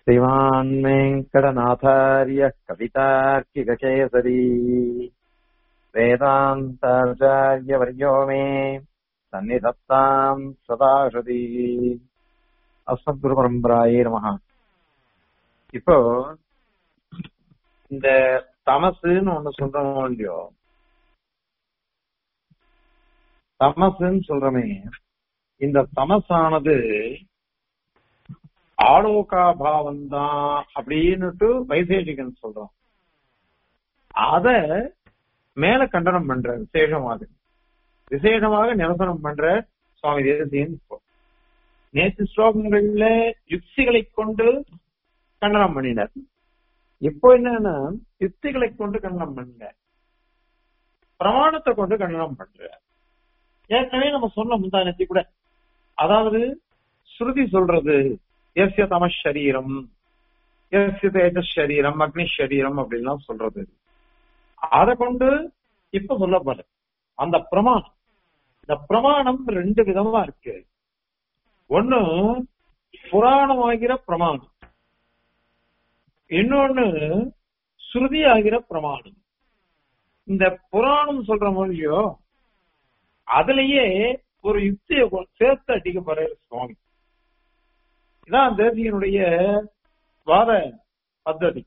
श्रीमान् वेङ्कटनाथार्य कवितार्किककेसरी वेदान्ताचार्यवर्यो मे सन्निधत्ताम् सदाशति அஸ்மத்குரு பரம்பராயே நமஹ இப்போ இந்த தமசுன்னு ஒண்ணு சொல்றோம் இல்லையோ தமசுன்னு சொல்றமே இந்த தமசானது ஆலோகா பாவம் தான் அப்படின்னுட்டு வைசேஷிகன் சொல்றோம் அத மேல கண்டனம் பண்ற விசேஷமாக விசேஷமாக நிரசனம் பண்ற சுவாமி தேசியன் நேற்று ஸ்லோகங்கள்ல யுக்திகளை கொண்டு கண்டனம் பண்ணினார் இப்போ என்னன்னா யுக்திகளை கொண்டு கண்டனம் பண்ணல பிரமாணத்தை கொண்டு கண்டனம் பண்ற ஏற்கனவே நம்ம சொன்ன முந்தானத்தி கூட அதாவது ஸ்ருதி சொல்றது எஸ்ய தம சரீரம் எஸ்ய தேஜ சரீரம் அக்னி சரீரம் அப்படின்லாம் சொல்றது அதை கொண்டு இப்ப சொல்லப்படுற அந்த பிரமாணம் இந்த பிரமாணம் ரெண்டு விதமா இருக்கு ஒண்ணு புராணமாகிற பிரமாணம் இன்னொன்னு ஸ்ருதி ஆகிற பிரமாணம் இந்த புராணம் சொல்ற மொழியோ அதுலயே ஒரு யுக்தியை சேர்த்து அடிக்க போற சுவாமி இதான் தேசியனுடைய வாத பத்ததி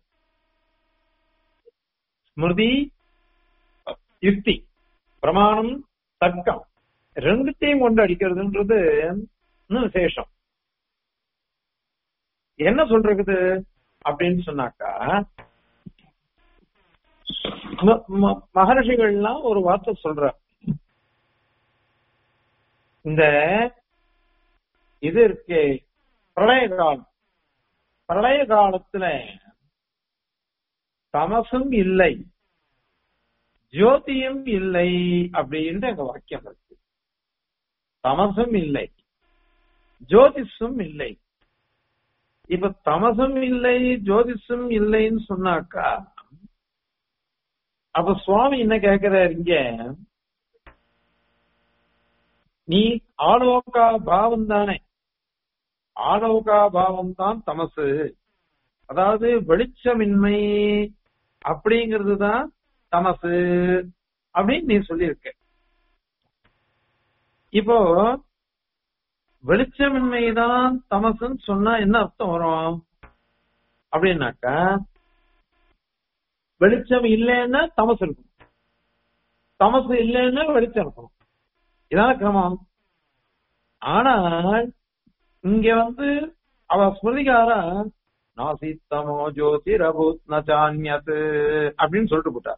ஸ்மிருதி யுக்தி பிரமாணம் தர்க்கம் ரெண்டுத்தையும் கொண்டு அடிக்கிறதுன்றது இன்னும் விசேஷம் என்ன சொல்றது அப்படின்னு சொன்னாக்கா மகர்ஷிகள்லாம் ஒரு வார்த்தை சொல்ற இந்த இது இருக்கே பிரளய காலம் பிரளய காலத்துல தமசும் இல்லை ஜோதியும் இல்லை அப்படின்னு எங்க வாக்கியம் இருக்கு தமசும் இல்லை ஜோதிஷும் இல்லை இப்ப தமசும் இல்லை ஜோதிஷும் இல்லைன்னு சொன்னாக்கா அப்ப சுவாமி என்ன கேக்குறாரு இங்க நீ ஆலோகா பாவம் தானே ஆலோகா பாவம் தான் தமசு அதாவது வெளிச்சமின்மை அப்படிங்கிறது தான் தமசு அப்படின்னு நீ சொல்லியிருக்க இப்போ வெளிச்சமின்மைதான் தமசுன்னு சொன்னா என்ன அர்த்தம் வரும் அப்படின்னாக்கா வெளிச்சம் இல்லைன்னா தமசு இருக்கும் தமசு இல்லைன்னா வெளிச்சம் இருக்கும் இதான கிரமம் ஆனால் இங்க வந்து அவ ஸ்மிருதிகாரா நாசித்தமோ ஜோதி ரபூத் நச்சான்யத் அப்படின்னு சொல்லிட்டு போட்டார்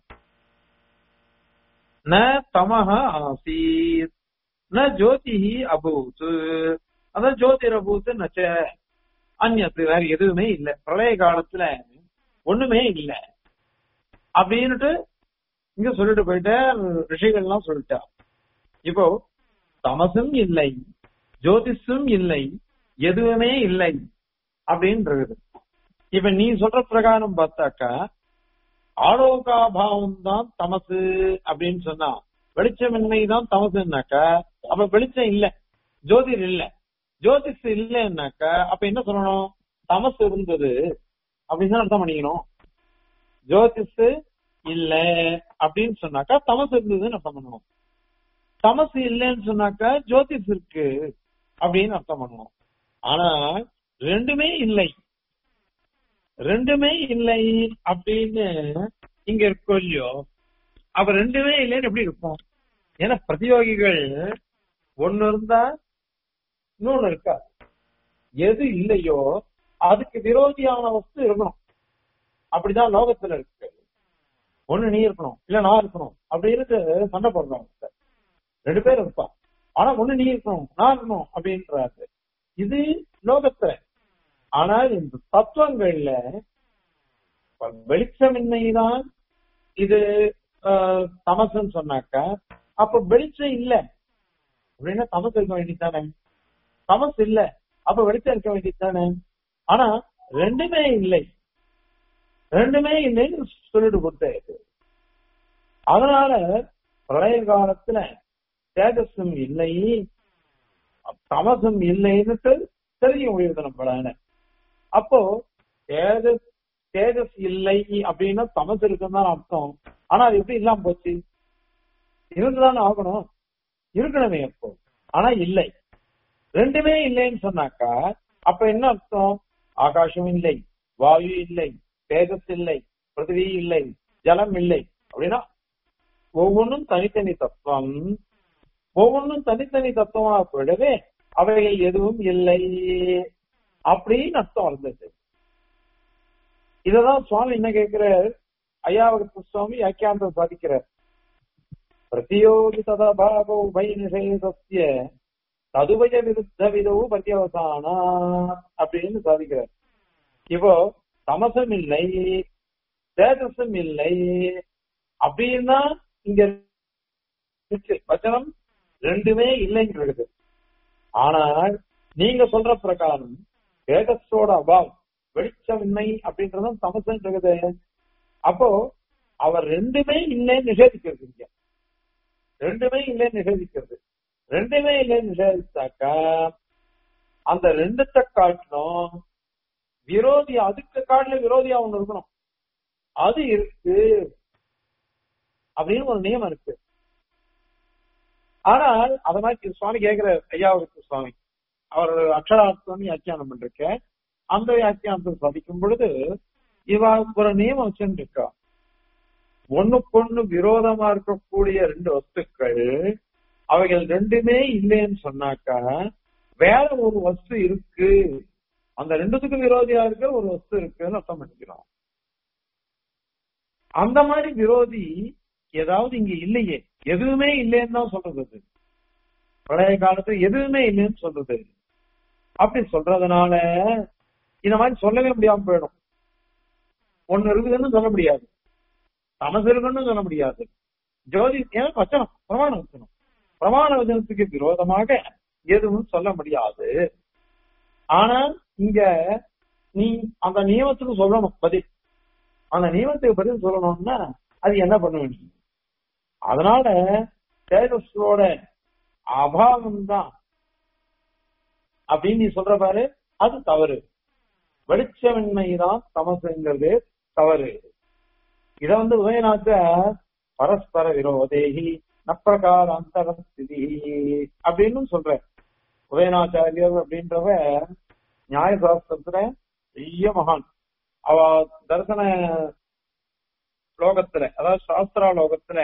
ந தமஹ ஆசீத் ந ஜோதி அபூத் அதான் ஜோதிர் அபூத் நச்ச அந்நத்து வேற எதுவுமே இல்ல பிரளய காலத்துல ஒண்ணுமே இல்ல அப்படின்னுட்டு இங்க சொல்லிட்டு போயிட்ட ரிஷிகள்லாம் சொல்லிட்டா இப்போ தமசும் இல்லை ஜோதிஷும் இல்லை எதுவுமே இல்லை அப்படின்றது இப்ப நீ சொல்ற பிரகாரம் பார்த்தாக்கா ஆலோகாபாவம் தான் தமசு அப்படின்னு சொன்னா வெளிச்சமின்மை தான் தமசுன்னாக்கா அப்ப வெளிச்சம் இல்ல ஜோதிர் இல்ல ஜோதிஷ் இல்லைன்னாக்கா அப்ப என்ன சொல்லணும் தமசு இருந்தது அப்படின்னு அர்த்தம் பண்ணிக்கணும் ஜோதிஷ் இல்ல அப்படின்னு சொன்னாக்கா தமசு இருந்ததுன்னு அர்த்தம் பண்ணணும் தமசு இல்லைன்னு சொன்னாக்கா ஜோதிஷ் இருக்கு அப்படின்னு அர்த்தம் பண்ணணும் ஆனா ரெண்டுமே இல்லை ரெண்டுமே இல்லை அப்படின்னு இங்க இருக்கோ இல்லையோ அப்ப ரெண்டுமே இல்லைன்னு எப்படி இருக்கும் ஏன்னா பிரதியோகிகள் ஒண்ணு இருந்தா இன்னொன்னு இருக்கா எது இல்லையோ அதுக்கு விரோதியான வஸ்து இருக்கணும் அப்படிதான் லோகத்துல இருக்கு ஒண்ணு நீ இருக்கணும் இல்ல நான் இருக்கணும் அப்படின்னு சண்டை போடுறவங்க ரெண்டு பேர் இருப்பா ஆனா ஒண்ணு நீ இருக்கணும் நான் இருக்கணும் அப்படின்றாரு இது லோகத்துல ஆனால் இந்த தத்துவங்கள்ல வெளிச்சமின்மைதான் இது தமசுன்னு சொன்னாக்கா அப்ப வெளிச்சம் இல்ல அப்படின்னா தமசு இருக்க வேண்டியதானே தமசு இல்ல அப்ப வெளிச்சம் இருக்க வேண்டியதானே ஆனா ரெண்டுமே இல்லை ரெண்டுமே இல்லைன்னு சொல்லிட்டு கொடுத்தாரு அதனால பிரளய காலத்துல தேஜஸும் இல்லை தமசும் இல்லைன்னுட்டு தெரியும் உயிர்தனம் பலன அப்போ தேஜஸ் தேஜஸ் இல்லை அப்படின்னா தமசு இருக்குன்னு தான் அர்த்தம் ஆனா அது எப்படி இல்லாம போச்சு இருந்துதானே ஆகணும் இருக்கணுமே எப்போ ஆனா இல்லை ரெண்டுமே இல்லைன்னு சொன்னாக்கா அப்ப என்ன அர்த்தம் ஆகாசம் இல்லை வாயு இல்லை தேஜஸ் இல்லை பிருத்திவி இல்லை ஜலம் இல்லை அப்படின்னா ஒவ்வொன்றும் தனித்தனி தத்துவம் ஒவ்வொன்றும் தனித்தனி தத்துவமா போயிடவே அவைகள் எதுவும் இல்லை அப்படின்னு அர்த்தம் வந்தது இததான் சுவாமி என்ன கேட்கிறார் ஐயாவகத்து சுவாமி வியாக்கியாந்தம் சாதிக்கிறார் பிரதியோகி ததபாகோ உபய நிஷேதஸ்ய ததுபய விருத்த விதோ பத்தியவசானா அப்படின்னு சாதிக்கிறார் இப்போ தமசம் இல்லை தேஜஸும் இல்லை அப்படின்னா இங்க இருக்கு வச்சனம் ரெண்டுமே இல்லைங்கிறது ஆனால் நீங்க சொல்ற பிரகாரம் தேஜஸோட அபாவம் வெளிச்சமின்மை அப்படின்றதும் தமசம் இருக்குது அப்போ அவர் ரெண்டுமே இல்லைன்னு நிஷேதிக்கிறது இங்க ரெண்டுமே இல்லைன்னு நிஷேதிக்கிறது ரெண்டுமே இல்லைன்னு நிஷேதிச்சாக்கா அந்த ரெண்டுத்த காட்டிலும் விரோதி அதுக்கு காட்டில விரோதியா ஒண்ணு இருக்கணும் அது இருக்கு அப்படின்னு ஒரு நியமம் இருக்கு ஆனால் அத மாதிரி சுவாமி கேக்குற ஐயாவுக்கு சுவாமி அவர் அக்ஷரார்த்தம் வியாக்கியானம் பண்ணிருக்க அந்த வியாக்கியானத்தை சாதிக்கும் பொழுது இவ ஒரு நியமம் வச்சுருக்கா ஒண்ணுக்கொண்ணு விரோதமா இருக்கக்கூடிய ரெண்டு வஸ்துக்கள் அவைகள் ரெண்டுமே இல்லைன்னு சொன்னாக்கா வேற ஒரு வஸ்து இருக்கு அந்த ரெண்டுத்துக்கும் விரோதியா இருக்கிற ஒரு வஸ்து இருக்குன்னு அர்த்தம் பண்ணிக்கிறோம் அந்த மாதிரி விரோதி ஏதாவது இங்க இல்லையே எதுவுமே இல்லைன்னு தான் சொல்றது அது பழைய காலத்துல எதுவுமே இல்லைன்னு சொல்றது அப்படி சொல்றதுனால இந்த மாதிரி சொல்லவே முடியாம போயிடும் ஒண்ணு இருக்குதுன்னு சொல்ல முடியாது தமசு இருக்குன்னு சொல்ல முடியாது ஜோதி ஏன் வச்சனம் பிரமாண வச்சனம் பிரமாண வச்சனத்துக்கு விரோதமாக எதுவும் சொல்ல முடியாது ஆனால் இங்க நீ அந்த நியமத்துக்கு சொல்லணும் பதில் அந்த நியமத்துக்கு பதில் சொல்லணும்னா அது என்ன பண்ண வேண்டியது அதனால தேஜஸோட அபாவம் தான் அப்படின்னு நீ சொல்ற பாரு அது தவறு வெளிச்சமின்மை தான் தமசுங்கிறது தவறு இத வந்து உதயநாத்த பரஸ்பர விரோதேகி நப்பிரகார அந்தரஸ்திதி அப்படின்னு சொல்ற உதயநாச்சாரியர் அப்படின்றவ நியாயசாஸ்திரத்துல பெரிய மகான் அவ தரிசன லோகத்துல அதாவது சாஸ்திரா லோகத்துல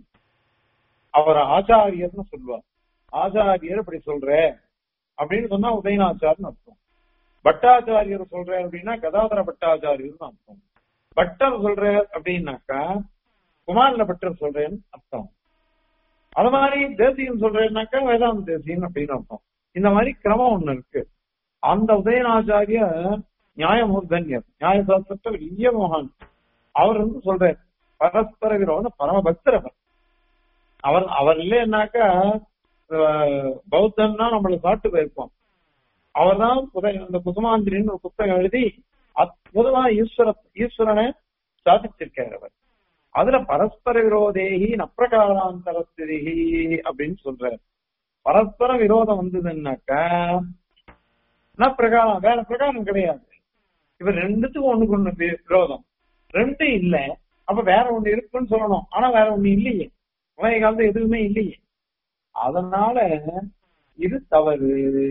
அவர் ஆச்சாரியர்னு சொல்லுவார் ஆச்சாரியர் இப்படி சொல்ற அப்படின்னு சொன்னா உதயநாச்சார்னு அர்த்தம் பட்டாச்சாரியர் சொல்ற அப்படின்னா கதாதர பட்டாச்சாரியர்னு அர்த்தம் பட்டர் சொல்ற அப்படின்னாக்கா குமாரில பட்டர் சொல்றேன்னு அர்த்தம் அது மாதிரி தேசியம் சொல்றேன்னாக்கா வேதாந்த தேசியம் அப்படின்னு அர்த்தம் இந்த மாதிரி கிரமம் ஒண்ணு இருக்கு அந்த உதயநாச்சாரிய நியாயமூர்தன்யர் நியாயசாஸ்திரத்தை பெரிய மகான் அவர் வந்து சொல்றார் பரஸ்பர விரோத பரம பக்தர் அவர் அவர் அவர் இல்லைன்னாக்கா பௌத்தன்னா நம்மள சாட்டு போயிருப்போம் அவர் தான் இந்த குசுமாந்திரின்னு ஒரு புத்தகம் எழுதி அற்புதமா ஈஸ்வர ஈஸ்வரனை சாதிச்சிருக்கார் அவர் அதுல பரஸ்பர விரோதேகி நப்பிரகாராந்தரஸ்திரி அப்படின்னு சொல்றாரு பரஸ்பர விரோதம் வந்ததுன்னாக்கா பிரகாரம் வேற பிரகாரம் கிடையாது இவர் ரெண்டுத்துக்கும் ஒண்ணுக்கு ஒண்ணு விரோதம் ரெண்டு இல்ல அப்ப வேற ஒண்ணு இருக்குன்னு சொல்லணும் ஆனா வேற ஒண்ணு இல்லையே உலக காலத்துல எதுவுமே இல்லையே அதனால இது தவறு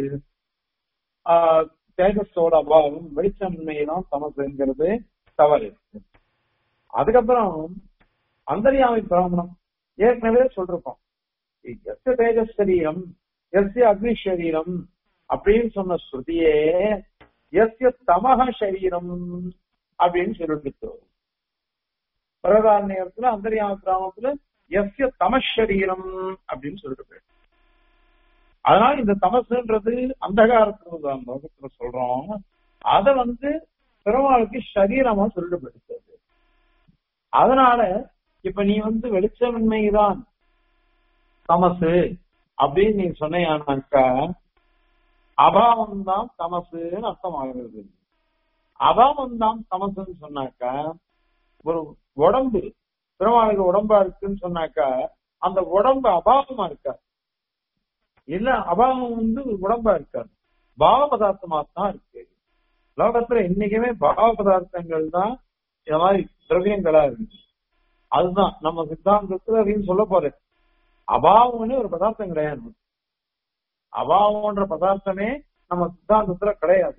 தேஜஸோட அபாவம் வெளிச்சமின்மைதான் தமசுங்கிறது தவறு அதுக்கப்புறம் அந்தரியாமை பிராமணம் ஏற்கனவே சொல்றோம் எஸ் தேஜஸ் சரீரம் எஸ் அக்னி சரீரம் அப்படின்னு சொன்ன ஸ்ருதியே எஸ் தமக சரீரம் அப்படின்னு சொல்லிட்டு பிரகார நேரத்துல அந்தரியாம பிராமணத்துல எஸ் தமசரீரம் அப்படின்னு சொல்லிட்டு போயிடும் அதனால இந்த தமசுன்றது அந்தகாரத்துல லோகத்துல சொல்றோம் அத வந்து பெருமாளுக்கு சரீரமா சொல்லிட்டு போயிடுச்சு அதனால இப்ப நீ வந்து வெளிச்சமின்மைதான் தமசு அப்படின்னு நீ சொன்னையானாக்கா அபாவம் தான் தமசுன்னு அர்த்தம் ஆகிறது அபாவம் தான் தமசுன்னு சொன்னாக்கா ஒரு உடம்பு பெருமாளுக்கு உடம்பா இருக்குன்னு சொன்னாக்கா அந்த உடம்பு அபாவமா இருக்கா இல்ல அபாவம் வந்து உடம்பா இருக்காது பாவ பதார்த்தமா தான் இருக்கு லோகத்துல இன்னைக்குமே பாவ பதார்த்தங்கள் தான் இந்த மாதிரி திரவியங்களா இருக்கு அதுதான் நம்ம சித்தாந்தத்துல அப்படின்னு சொல்ல போறது அபாவம்னு ஒரு பதார்த்தம் கிடையாது அபாவம்ன்ற பதார்த்தமே நம்ம சித்தாந்தத்துல கிடையாது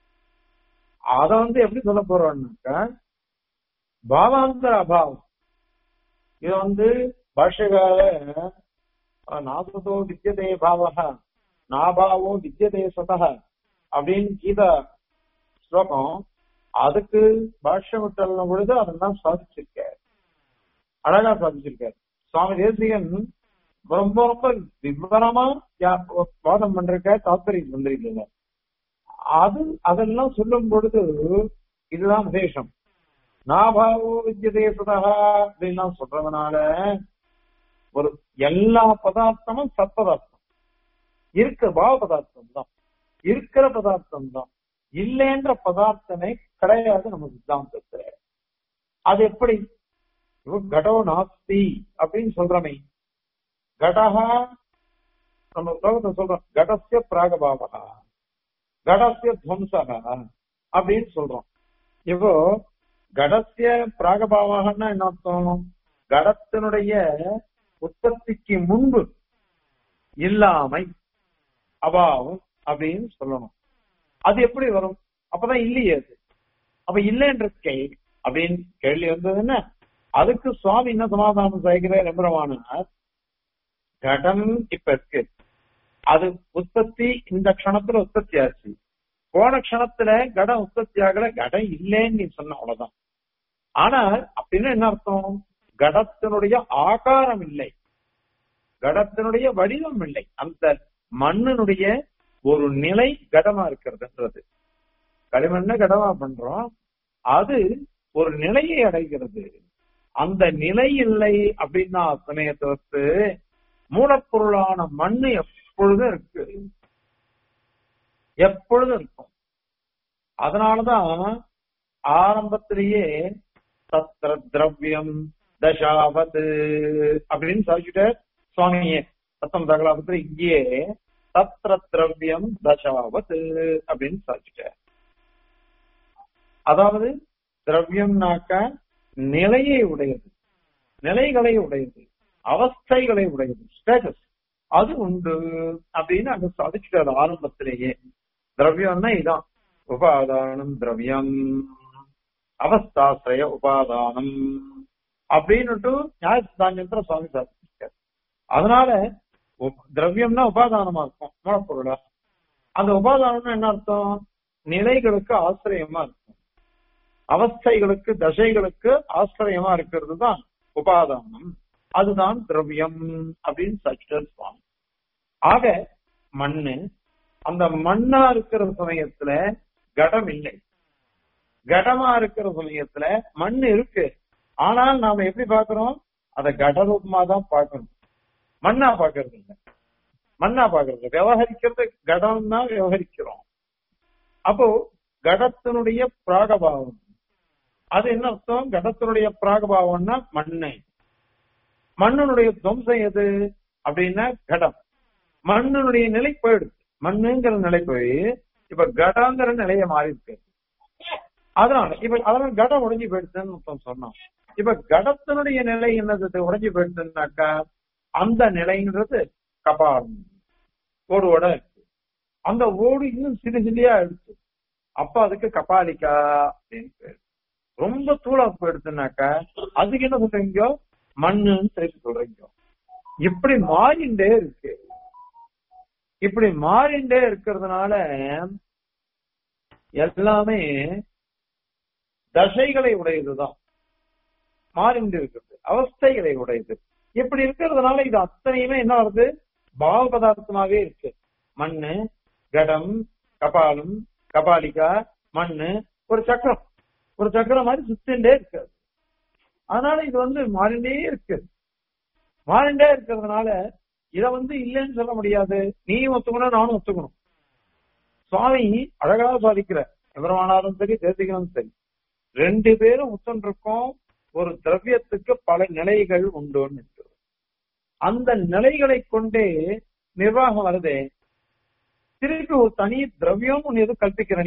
அத வந்து எப்படி சொல்ல போறோம்னாக்கா பாவாந்தர அபாவம் இது வந்து பாஷ்யகால நாசதோ வித்தியதே பாவக நாபாவோ வித்தியதே சதக அப்படின்னு கீதா ஸ்லோகம் அதுக்கு பாஷ்யம் விட்டல்ன பொழுது அதெல்லாம் சாதிச்சிருக்காரு அழகா சாதிச்சிருக்காரு சுவாமி தேசிகன் ரொம்ப ரொம்ப விவரமா யா- வாதம் பண்றக்க தாத்பரியம் வந்திருக்கீங்க அது அதெல்லாம் சொல்லும் பொழுது இதுதான் விசேஷம் நாபாவோ வித்தியதே சதா அப்படின்லாம் சொல்றதுனால ஒரு எல்லா பதார்த்தமும் சத்பதார்த்தம் இருக்க பாவ பதார்த்தம் தான் இருக்கிற பதார்த்தம் தான் இல்லைன்ற பதார்த்தமே கிடையாது நம்ம சித்தாந்தத்துல அது எப்படி இப்போ கடோ நாஸ்தி அப்படின்னு சொல்றமே கடஹா நம்ம லோகத்தை சொல்றோம் கடசிய பிராகபாவகா கடசிய துவம்சகா அப்படின்னு சொல்றோம் இப்போ கடசிய பிராகபாவகன்னா என்ன அர்த்தம் கடத்தினுடைய உற்பத்திக்கு முன்பு இல்லாமை அபாவம் அப்படின்னு சொல்லணும் அது எப்படி வரும் அப்பதான் இல்லையே அது அப்ப இல்லைன்ற கே அப்படின்னு கேள்வி வந்ததுன்னா அதுக்கு சுவாமி என்ன சமாதானம் செய்கிறார் எம்பரமானார் கடம் இப்ப இருக்கு அது உற்பத்தி இந்த க்ஷணத்துல உற்பத்தி ஆச்சு போன க்ஷணத்துல கடம் உற்பத்தி ஆகல கடம் இல்லைன்னு நீ சொன்ன அவ்வளவுதான் ஆனால் அப்படின்னு என்ன அர்த்தம் கடத்தினுடைய ஆகாரம் இல்லை கடத்தினுடைய வடிவம் இல்லை அந்த மண்ணினுடைய ஒரு நிலை கடமா இருக்கிறதுன்றது களிமண்ண கடமா பண்றோம் அது ஒரு நிலையை அடைகிறது அந்த நிலை இல்லை அப்படின்னா சமயத்தை வந்து மூலப்பொருளான மண்ணு எப்பொழுதும் இருக்கு எப்பொழுதும் இருக்கும் அதனாலதான் ஆரம்பத்திலேயே தத்திர திரவியம் தசாவத் அப்படின்னு சாதிச்சுட்ட சுவாமியே சத்தம் தகலாபத்துல இங்கேயே தத்திர திரவியம் தசாவத் அப்படின்னு சாதிச்சுட்ட அதாவது திரவியம்னாக்க நிலையை உடையது நிலைகளை உடையது அவஸ்தைகளை உடையது ஸ்டேட்டஸ் அது உண்டு அப்படின்னு அங்க சாதிச்சுட்டாரு ஆரம்பத்திலேயே திரவியம்னா இதான் உபாதானம் திரவியம் அவஸ்தாசிரய உபாதானம் அப்படின்னுட்டு நியாய சித்தாந்தத்துல சுவாமி சாதிச்சிருக்காரு அதனால உப்- திரவியம்னா உபாதானமா இருக்கும் மூலப்பொருளா அந்த உபாதானம்னா என்ன அர்த்தம் நிலைகளுக்கு ஆசிரியமா இருக்கும் அவஸ்தைகளுக்கு தசைகளுக்கு ஆசிரியமா இருக்கிறது தான் உபாதானம் அதுதான் திரவியம் அப்படின்னு சச்சிதர் சுவாமி ஆக மண்ணு அந்த மண்ணா இருக்கிற சமயத்துல கடம் இல்லை கடமா இருக்கிற சமயத்துல மண் இருக்கு ஆனால் நாம எப்படி பாக்குறோம் அத கடரூபமா தான் பார்க்கணும் மண்ணா பாக்குறது இல்ல மண்ணா பாக்குறது விவகரிக்கிறது கடம் தான் விவகரிக்கிறோம் அப்போ கடத்தினுடைய பிராகபாவம் அது என்ன அர்த்தம் கடத்தினுடைய பிராகபாவம்னா மண்ணு மண்ணினுடைய துவம்சம் எது அப்படின்னா கடம் மண்ணினுடைய நிலை போயிடுது மண்ணுங்கிற நிலை போய் இப்ப கடங்கிற நிலைய மாறி இருக்கு அதனால இப்ப அதனால கடம் உடைஞ்சு போயிடுச்சுன்னு ஒருத்தன் சொன்னான் இப்ப கடத்தினுடைய நிலை என்னது உடைஞ்சு போயிடுச்சுன்னாக்கா அந்த நிலைன்றது கபாலம் ஓடு இருக்கு அந்த ஓடு இன்னும் சிறு சிறியா எடுத்து அப்ப அதுக்கு கபாலிக்கா அப்படின்னு பேரு. ரொம்ப தூளா போயிடுச்சுனாக்கா அதுக்கு என்ன சொல்றீங்க மண்ணுன்னு சேர்த்து சொல்றீங்க இப்படி மாறிண்டே இருக்கு இப்படி மாறிண்டே இருக்கிறதுனால எல்லாமே தசைகளை உடையதுதான் மாறிண்டு இருக்கிறது அவஸ்தைகளை உடையது இப்படி இருக்கிறதுனால இது அத்தனையுமே என்ன வருது பாவ பதார்த்தமாவே இருக்கு மண்ணு கடம் கபாலம் கபாலிகா மண்ணு ஒரு சக்கரம் ஒரு சக்கரம் மாதிரி சுத்திண்டே இருக்கு அதனால இது வந்து மாறிண்டே இருக்கு மாறிண்டே இருக்கிறதுனால இத வந்து இல்லைன்னு சொல்ல முடியாது நீயும் ஒத்துக்கணும் நானும் ஒத்துக்கணும் சுவாமி அழகா சாதிக்கிற எவரமானாலும் சரி தேசிகனும் சரி ரெண்டு பேரும் ஒத்துண்டிருக்கோம் ஒரு திரவியத்துக்கு பல நிலைகள் உண்டுன்னு இருக்கிறது அந்த நிலைகளை கொண்டே நிர்வாகம் வருதே திருப்பி ஒரு தனி திரவியம் ஒன்னு எதுவும் கல்பிக்கிற நீ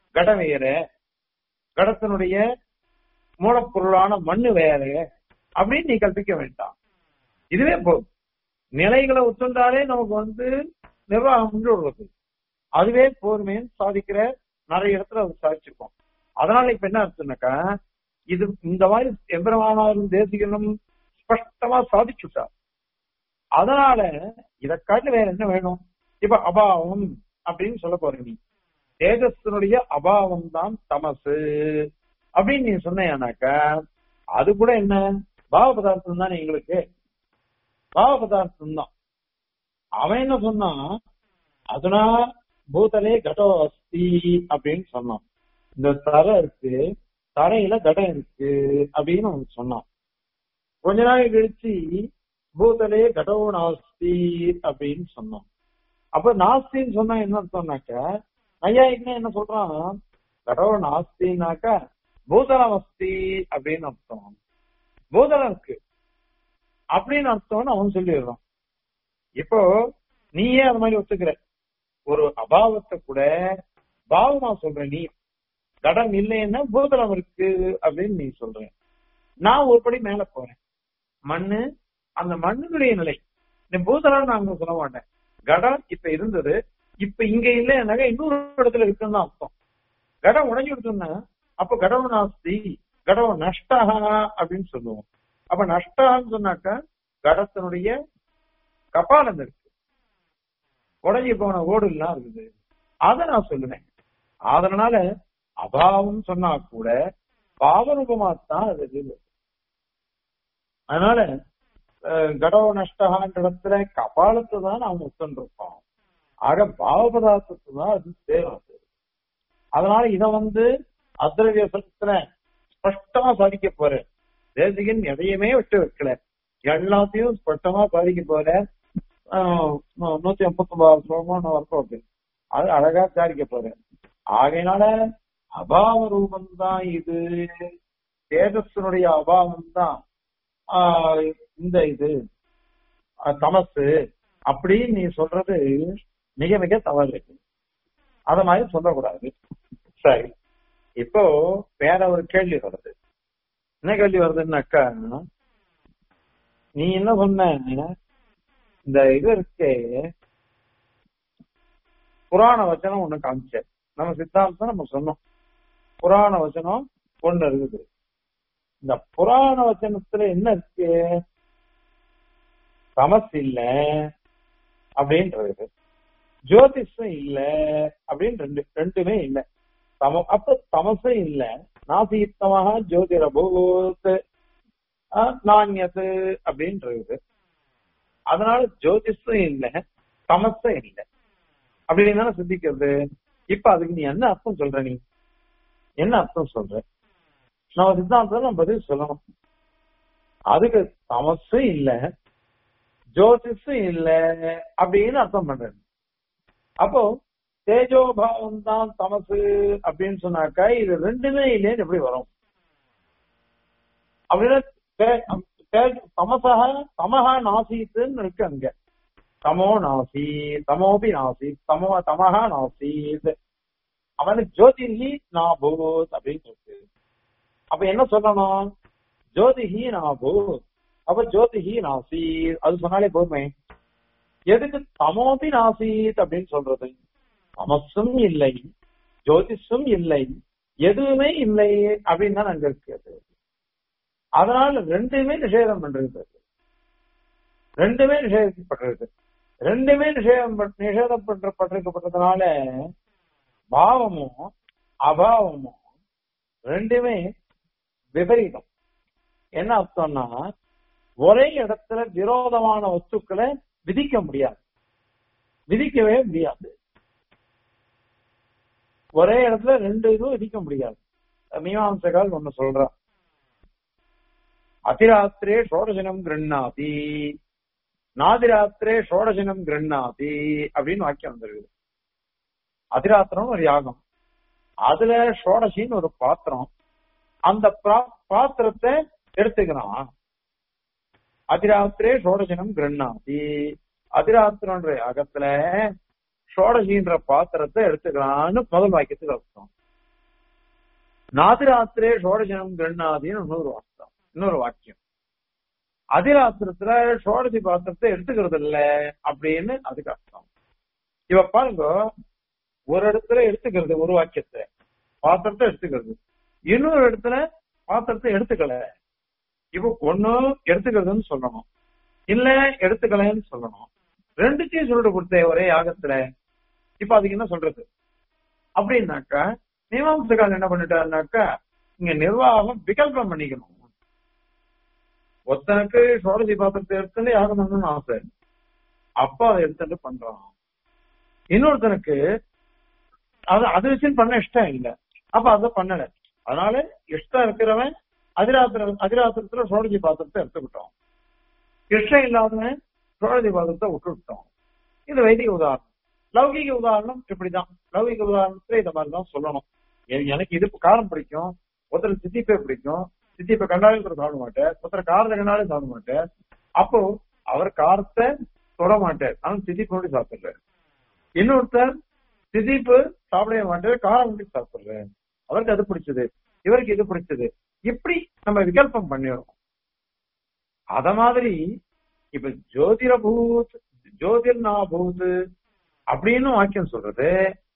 கடம் வேற கடத்தினுடைய மூலப்பொருளான மண்ணு வேற அப்படின்னு நீ கற்பிக்க வேண்டாம் இதுவே போதும் நிலைகளை ஒத்துண்டாலே நமக்கு வந்து நிர்வாகம் முன்று வருவது அதுவே போர்மைன்னு சாதிக்கிற நிறைய இடத்துல அது சாதிச்சிருக்கோம் அதனால இப்ப என்ன அர்த்தம்னாக்கா இது இந்த மாதிரி எம்பெருமானாரும் தேசிகனும் ஸ்பஷ்டமா சாதிச்சுட்டார் அதனால இதை காட்டு வேற என்ன வேணும் இப்ப அபாவம் அப்படின்னு சொல்ல போற நீ தேஜஸ்தனுடைய அபாவம் தான் தமசு அப்படின்னு நீ சொன்னேனாக்கா அது கூட என்ன பாவ பதார்த்தம் தானே எங்களுக்கு பாவ பதார்த்தம் தான் அவன் என்ன சொன்னான் அதுனா பூதலே கடோ அஸ்தி அப்படின்னு சொன்னான் இந்த தரை இருக்கு தரையில கடம் இருக்கு அப்படின்னு அவன் சொன்னான் கொஞ்ச நாள் கழிச்சு பூதலே கடோ நாஸ்தி அப்படின்னு சொன்னான் அப்ப நாஸ்தின்னு சொன்னா என்ன சொன்னாக்க ஐயா என்ன சொல்றான் கடோ நாஸ்தினாக்கா பூதலம் அஸ்தி அப்படின்னு அர்த்தம் பூதலம் இருக்கு அப்படின்னு அர்த்தம்னு அவன் சொல்லிடுறான் இப்போ நீயே அது மாதிரி ஒத்துக்கிற ஒரு அபாவத்தை கூட பாவமா சொல்ற நீ கடம் இல்லைன்னா பூதலம் இருக்கு அப்படின்னு நீ சொல்ற நான் ஒரு படி மேல போறேன் மண்ணு அந்த மண்ணுடைய நிலை இந்த பூதலம் நான் அங்க சொல்ல மாட்டேன் கடம் இப்ப இருந்தது இப்ப இங்க இல்லைன்னாக்கா இன்னொரு இடத்துல இருக்குன்னு தான் அர்த்தம் கடம் உடஞ்சி விடுத்தோம்னா அப்ப கடவு நாஸ்தி கடவு நஷ்டா அப்படின்னு சொல்லுவோம் அப்ப நஷ்டான்னு சொன்னாக்கா கடத்தினுடைய கபாலம் இருக்கு உடஞ்சி போன ஓடு எல்லாம் இருக்குது அதை நான் சொல்லுவேன் அதனால அபாவம் சொன்னா கூட பாவரூபமா தான் அது இருக்குது அதனால கடவ நஷ்டகான்ற இடத்துல கபாலத்தை தான் அவன் உட்காந்துருப்பான் ஆக பாவ பதார்த்தத்தை தான் அது சேரும் அதனால இத வந்து அத்திரவிய சட்டத்துல ஸ்பஷ்டமா சாதிக்க போற தேசிகன் எதையுமே விட்டு வைக்கல எல்லாத்தையும் ஸ்பஷ்டமா சாதிக்க போற நூத்தி ஐம்பத்தி ஒன்பது ஸ்லோகம் வரப்போகுது அது அழகா சாதிக்க போற ஆகையினால அபாவ ரூபம் தான் இது தேஜஸ்வனுடைய அபாவம் தான் இந்த இது தமசு அப்படின்னு நீ சொல்றது மிக மிக தவறு அத மாதிரி சொல்லக்கூடாது சரி இப்போ வேற ஒரு கேள்வி வருது என்ன கேள்வி வருதுன்னாக்கா நீ என்ன சொன்ன இந்த இது இருக்கே புராண வச்சனம் ஒண்ணு காமிச்ச நம்ம சித்தாந்தம் நம்ம சொன்னோம் புராண வச்சனம் ஒண்ணு இருக்குது இந்த புராண வச்சனத்துல என்ன இருக்கு தமஸ் இல்ல அப்படின்றது ஜோதிஷம் இல்ல அப்படின்னு ரெண்டு ரெண்டுமே இல்ல தம அப்ப தமசும் இல்ல நாசித்தமாக ஜோதிரபூத் நாண்யது அப்படின்றது அதனால ஜோதிஷம் இல்ல தமசும் இல்ல அப்படின்னு தானே சிந்திக்கிறது இப்ப அதுக்கு நீ என்ன அர்த்தம் சொல்ற நீ என்ன அர்த்தம் சொல்ற நம்ம சித்தாந்தம் நம்ம பதில் சொல்லணும் அதுக்கு தமசும் இல்ல ஜோதிஷம் இல்ல அப்படின்னு அர்த்தம் பண்றது அப்போ தேஜோபாவம் தான் தமசு அப்படின்னு சொன்னாக்கா இது ரெண்டுமே இல்லைன்னு எப்படி வரும் அப்படின்னா தமசா தமஹா நாசீத்துன்னு இருக்கு அங்க தமோ நாசி தமோபி நாசி தமோ தமஹா நாசீத் அவனுக்கு ஜோதிஹி நாபூத் அப்படின்னு இருக்கு அப்ப என்ன சொல்லணும் ஜோதிஹி நாபூத் அப்ப ஜோதிஹி நாசி அது சொன்னாலே போதுமே எதுக்கு தமோபி நாசீத் அப்படின்னு சொல்றது தமசும் இல்லை ஜோதிஷம் இல்லை எதுவுமே இல்லை அப்படின்னு தான் அங்க இருக்கிறது அதனால ரெண்டுமே நிஷேதம் பண்றது ரெண்டுமே நிஷேதிக்கப்பட்டிருக்கு ரெண்டுமே நிஷேதம் நிஷேதப்பட்டிருக்கப்பட்டதுனால பாவமும் அபாவமும் ரெண்டுமே விபரீதம் என்ன அர்த்தம்னா ஒரே இடத்துல விரோதமான வஸ்துக்களை விதிக்க முடியாது விதிக்கவே முடியாது ஒரே இடத்துல ரெண்டு இதுவும் விதிக்க முடியாது மீமாம்சகால் ஒண்ணு சொல்றான் அதிராத்திரே ஷோடசனம் கிருண்ணாதி நாதிராத்திரே ஷோடசனம் கிருண்ணாதி அப்படின்னு வாக்கியம் வந்திருக்குது அதிராத்திரம் ஒரு யாகம் அதுல ஷோடசின்னு ஒரு பாத்திரம் அந்த பாத்திரத்தை எடுத்துக்கிறான் அதிராத்திரே ஷோடசனம் கிருண்ணாதி அதிராத்திரன்ற யாகத்துல ஷோடசின்ற பாத்திரத்தை எடுத்துக்கலாம்னு முதல் வாக்கியத்துக்கு அர்த்தம் நாதிராத்திரே ஷோடஜனம் கிருண்ணாதின்னு இன்னொரு வாக்கியம் இன்னொரு வாக்கியம் அதிராத்திரத்துல ஷோடசி பாத்திரத்தை எடுத்துக்கிறது இல்ல அப்படின்னு அதுக்கு அர்த்தம் இவ பாருங்க ஒரு இடத்துல எடுத்துக்கிறது ஒரு வாக்கியத்தை பாத்திரத்தை எடுத்துக்கிறது இன்னொரு இடத்துல பாத்திரத்தை எடுத்துக்கல இப்ப ஒண்ணு எடுத்துக்கிறதுன்னு சொல்லணும் இல்ல எடுத்துக்கலன்னு சொல்லணும் ரெண்டுத்தையும் சொல்லிட்டு கொடுத்த ஒரே யாகத்துல இப்ப அதுக்கு என்ன சொல்றது அப்படின்னாக்கா மீமாம்சகால் என்ன பண்ணிட்டாருனாக்கா இங்க நிர்வாகம் விகல்பம் பண்ணிக்கணும் ஒருத்தனுக்கு சோழசி பாத்திரத்தை எடுத்துட்டு யாகம் பண்ணணும்னு ஆசை அப்ப அதை எடுத்துட்டு பண்றான் இன்னொருத்தனுக்கு அது அது வச்சு பண்ண இஷ்டம் இல்ல அப்ப அதை பண்ணல அதனால இஷ்டம் இருக்கிறவன் அதிராத்திர அதிராத்திரத்துல சோழஜி பாத்திரத்தை எடுத்துக்கிட்டோம் இஷ்டம் இல்லாதவன் சோழஜி பாத்திரத்தை விட்டுவிட்டோம் இது வைதிக உதாரணம் லௌகிக உதாரணம் இப்படிதான் லௌகிக உதாரணத்துல இந்த மாதிரி தான் சொல்லணும் எ- எனக்கு இது காரம் பிடிக்கும் ஒருத்தர் சித்திப்பே பிடிக்கும் சித்திப்பை கண்டாலும் ஒருத்தர் சாப்பிட மாட்டார் ஒருத்தர் காரத்தை கண்டாலும் சாப்பிட மாட்டார் அப்போ அவர் காரத்தை தொட மாட்டார் ஆனா சித்திப்பு மட்டும் சாப்பிடுறாரு இன்னொருத்தர் சிதிப்பு சாப்பிடவே மாட்டார் காரம் மட்டும் சாப்பிடுறாரு அவருக்கு அது பிடிச்சது இவருக்கு இது பிடிச்சது இப்படி நம்ம விகல்பம் பண்ணிடுறோம் அத மாதிரி இப்ப ஜோதிர பூத் ஜோதிர் பூத் அப்படின்னு வாக்கியம் சொல்றது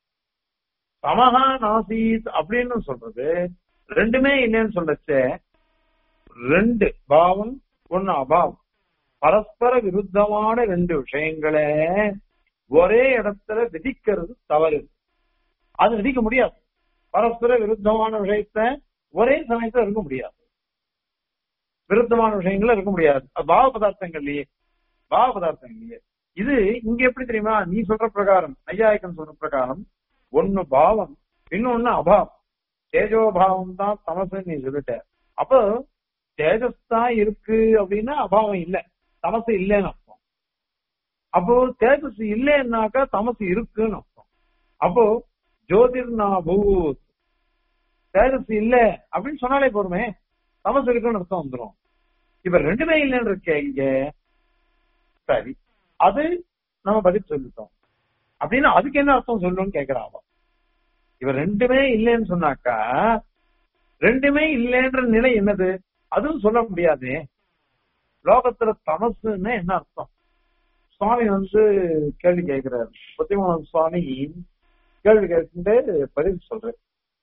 சமஹா நாசீத் அப்படின்னு சொல்றது ரெண்டுமே இல்லைன்னு சொல்லச்சே ரெண்டு பாவம் ஒண்ணு அபாவம் பரஸ்பர விருத்தமான ரெண்டு விஷயங்களை ஒரே இடத்துல விதிக்கிறது தவறு அது விதிக்க முடியாது பரஸ்பர விருத்தமான விஷயத்த ஒரே சமயத்துல இருக்க முடியாது விருத்தமான விஷயங்கள்ல இருக்க முடியாது அது பாவ பதார்த்தங்கள்லயே பாவ பதார்த்தங்கள்லயே இது இங்க எப்படி தெரியுமா நீ சொல்ற பிரகாரம் நையாயிக்கம் சொல்ற பிரகாரம் ஒண்ணு பாவம் இன்னொன்னு அபாவம் தேஜோபாவம் தான் தமசு நீ சொல்லிட்ட அப்போ தேஜஸ் தான் இருக்கு அப்படின்னா அபாவம் இல்ல தமசு இல்லைன்னு அர்த்தம் அப்போ தேஜஸ் இல்லைன்னாக்கா தமசு இருக்குன்னு அர்த்தம் அப்போ ஜோதிர்னா பூத் தேஜஸ் இல்ல அப்படின்னு சொன்னாலே போதுமே தமசு இருக்குன்னு அர்த்தம் வந்துரும் இப்ப ரெண்டுமே இல்லைன்னு இருக்கே இங்க சரி அது நம்ம பதில் சொல்லிட்டோம் அப்படின்னு அதுக்கு என்ன அர்த்தம் சொல்லணும்னு கேக்குறான் அவன் இவ ரெண்டுமே இல்லைன்னு சொன்னாக்கா ரெண்டுமே இல்லைன்ற நிலை என்னது அதுவும் சொல்ல முடியாதே லோகத்துல தமசுன்னு என்ன அர்த்தம் சுவாமி வந்து கேள்வி கேட்கிறார் புத்திமோகன் சுவாமி கேள்வி கேட்டு பதில் சொல்றேன்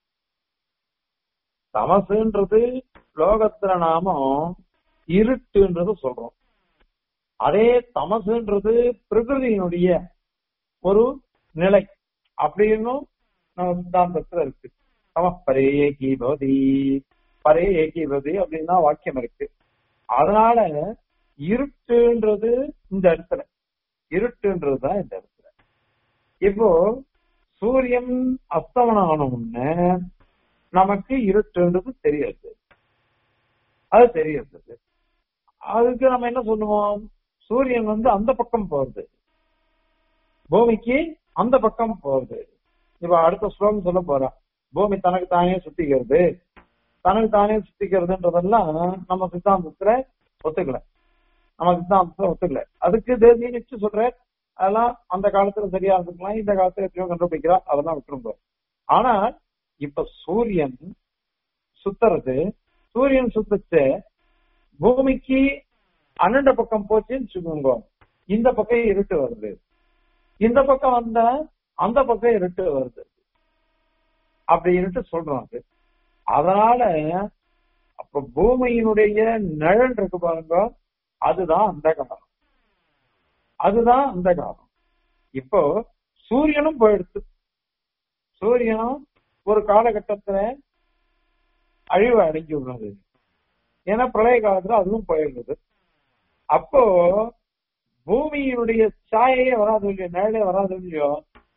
தமசுன்றது லோகத்துல நாம இருட்டுன்றது சொல்றோம் அதே தமசுன்றது பிரகிருதியினுடைய ஒரு நிலை அப்படின்னும் நம்ம சித்தாந்தத்துல இருக்கு தம பரே ஏகி பவதி பரே ஏகி பவதி அப்படின்னா வாக்கியம் இருக்கு அதனால இருட்டுன்றது இந்த இடத்துல இருட்டுன்றது தான் இந்த இடத்துல இப்போ சூரியன் அஸ்தமனம் ஆன உடனே நமக்கு இருட்டுன்றது தெரியாது அது தெரியாது அதுக்கு நம்ம என்ன சொல்லுவோம் சூரியன் வந்து அந்த பக்கம் போறது பூமிக்கு அந்த பக்கம் போகுது இப்ப அடுத்த ஸ்லோகம் சொல்ல போறா பூமி தனக்கு தானே சுத்திக்கிறது தனக்கு தானே சுத்திக்கிறதுன்றதெல்லாம் நம்ம சித்தாந்தத்துல ஒத்துக்கல நம்ம சித்தாந்தத்துல ஒத்துக்கல அதுக்கு தேசிய நிச்சு சொல்ற அதெல்லாம் அந்த காலத்துல சரியா இருந்துக்கலாம் இந்த காலத்துல எப்படியோ கண்டுபிடிக்கிறா அதெல்லாம் விட்டுருங்க ஆனா இப்ப சூரியன் சுத்துறது சூரியன் சுத்துச்சு பூமிக்கு அண்ணண்ட பக்கம் போச்சுன்னு வச்சுக்கோங்க இந்த பக்கம் இருட்டு வருது இந்த பக்கம் வந்தா அந்த பக்கம் இருட்டு வருது அப்படின்ட்டு சொல்றாங்க அதனால அப்ப பூமியினுடைய நிழல் இருக்கு பாருங்க அதுதான் அந்த காலம் அதுதான் அந்த காலம் இப்போ சூரியனும் போயிடுச்சு சூரியனும் ஒரு காலகட்டத்துல அழிவு அடைஞ்சு விடுறது ஏன்னா பிரளய காலத்துல அதுவும் போயிடுறது அப்போ பூமியினுடைய சாயையே வராது இல்லையோ நிழலே வராது இல்லையோ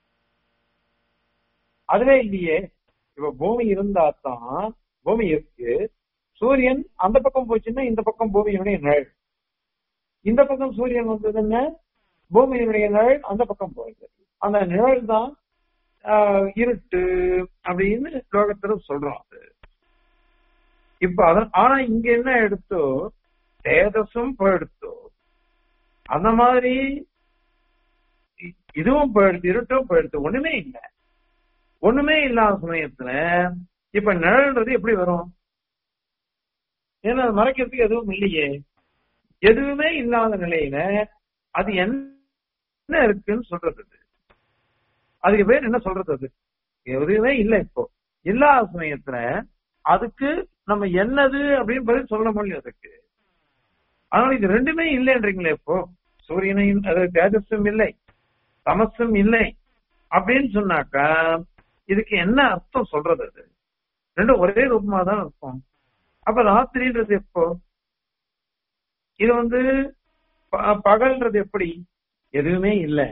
அதுவே இல்லையே இப்ப பூமி இருந்தா தான் பூமி இருக்கு சூரியன் அந்த பக்கம் போச்சுன்னா இந்த பக்கம் பூமியினுடைய நிழல் இந்த பக்கம் சூரியன் வந்ததுன்னா பூமியினுடைய நிழல் அந்த பக்கம் போகுது அந்த நிழல் தான் ஆஹ், இருட்டு அப்படின்னு லோகத்துல சொல்றோம் அது இப்ப அத ஆனா இங்க என்ன எடுத்தோ தேஜஸும் போயிடுத்தோ அந்த மாதிரி இ- இதுவும் போயிடுத்து இருட்டும் போயிடுத்து ஒண்ணுமே இல்லை ஒண்ணுமே இல்லாத சமயத்துல இப்ப நிழல்ன்றது எப்படி வரும் ஏன்னா அது மறைக்கிறதுக்கு எதுவும் இல்லையே எதுவுமே இல்லாத நிலையில அது என்ன இருக்குன்னு சொல்றது அது. அதுக்கு பேர் என்ன சொல்றது அது எதுவுமே இல்லை இப்போ இல்லாத சமயத்துல அதுக்கு நம்ம என்னது அப்படின்னு பதில் சொல்ல முடியும் அதுக்கு அதனால இது ரெண்டுமே இல்லைன்றீங்களே இப்போ சூரியனையும் அது தேஜஸும் இல்லை தமசும் இல்லை அப்படின்னு சொன்னாக்கா இதுக்கு என்ன அர்த்தம் சொல்றது அது ரெண்டும் ஒரே ரூபமா தான் இருக்கும் அப்ப ராத்திரின்றது எப்போ இது வந்து ப- பகல்ன்றது எப்படி எதுவுமே இல்லை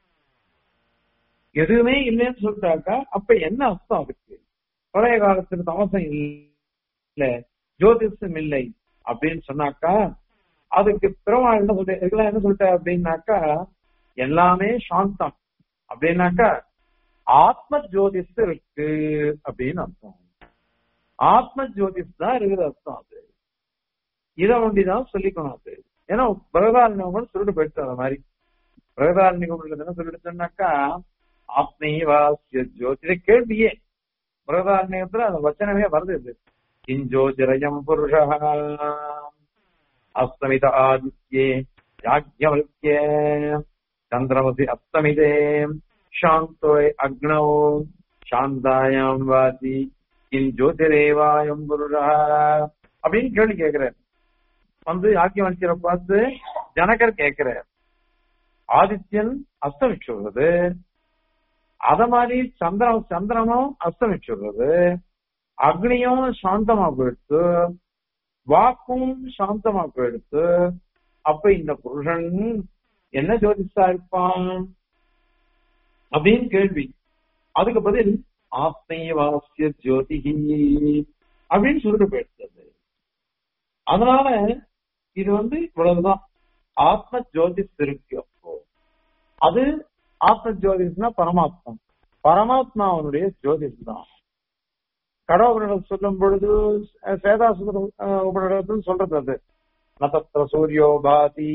எதுவுமே இல்லைன்னு சொல்லிட்டாக்கா அப்ப என்ன அர்த்தம் அதுக்கு பழைய காலத்துல தமசம் இல்ல ஜோதிஷம் இல்லை அப்படின்னு சொன்னாக்கா அதுக்கு பெருமாள் என்ன சொல்ற இதெல்லாம் என்ன சொல்லிட்ட அப்படின்னாக்கா எல்லாமே சாந்தம் அப்படின்னாக்கா ஆத்ம ஜோதிஷ் இருக்கு அப்படின்னு அர்த்தம் ஆத்ம ஜோதிஷ் தான் இருக்குது அர்த்தம் அது இதை ஒண்டிதான் சொல்லிக்கணும் அது ஏன்னா பிரகதாரண்யம் சொல்லிட்டு போயிடுச்சு அந்த மாதிரி பிரகதாரண்யம் என்ன சொல்லிட்டு சொன்னாக்கா ஆத்மீவாசிய ஜோதி இதை கேள்வியே பிரகதாரண்யத்துல அந்த வச்சனமே வருது இது கிஞ்சோதிரயம் புருஷ அஸ்தமித ஆதித்யே யாஜ்யவல்யே சந்திரமசி அஸ்தமிதே சாந்தோய் அக்னோ சாந்தாயாம் வாசி கிம் ஜோதிரேவாயம் புருஷா அப்படின்னு கேள்வி கேட்கிறார் வந்து யாக்கியவல்யரை பார்த்து ஜனகர் கேட்கிறார் ஆதித்யன் அஸ்தமிச்சு வருது அத மாதிரி சந்திரம் சந்திரனும் அஸ்தமிச்சு வருது அக்னியும் சாந்தமா போயிடுத்து வாக்கும் சாந்தமா போயிடுத்து அப்ப இந்த புருஷன் என்ன ஜோதிஷா இருப்பான் அப்படின்னு கேள்வி அதுக்கு பதில் ஆத்மீயவாசிய ஜோதிகி அப்படின்னு சொல்லிட்டு போயிடுச்சு அதனால இது வந்து இவ்வளவுதான் ஆத்ம ஜோதிஷ் இருக்கு அப்போ அது ஆத்ம ஜோதிஷ்னா பரமாத்மா பரமாத்மாவனுடைய ஜோதிஷ் தான் கடவுளிடம் சொல்லும் பொழுது அஹ், சேதாசுர அஹ், உபநிடத்தில் சொல்றது அது நதத்திர சூரியோ பாதி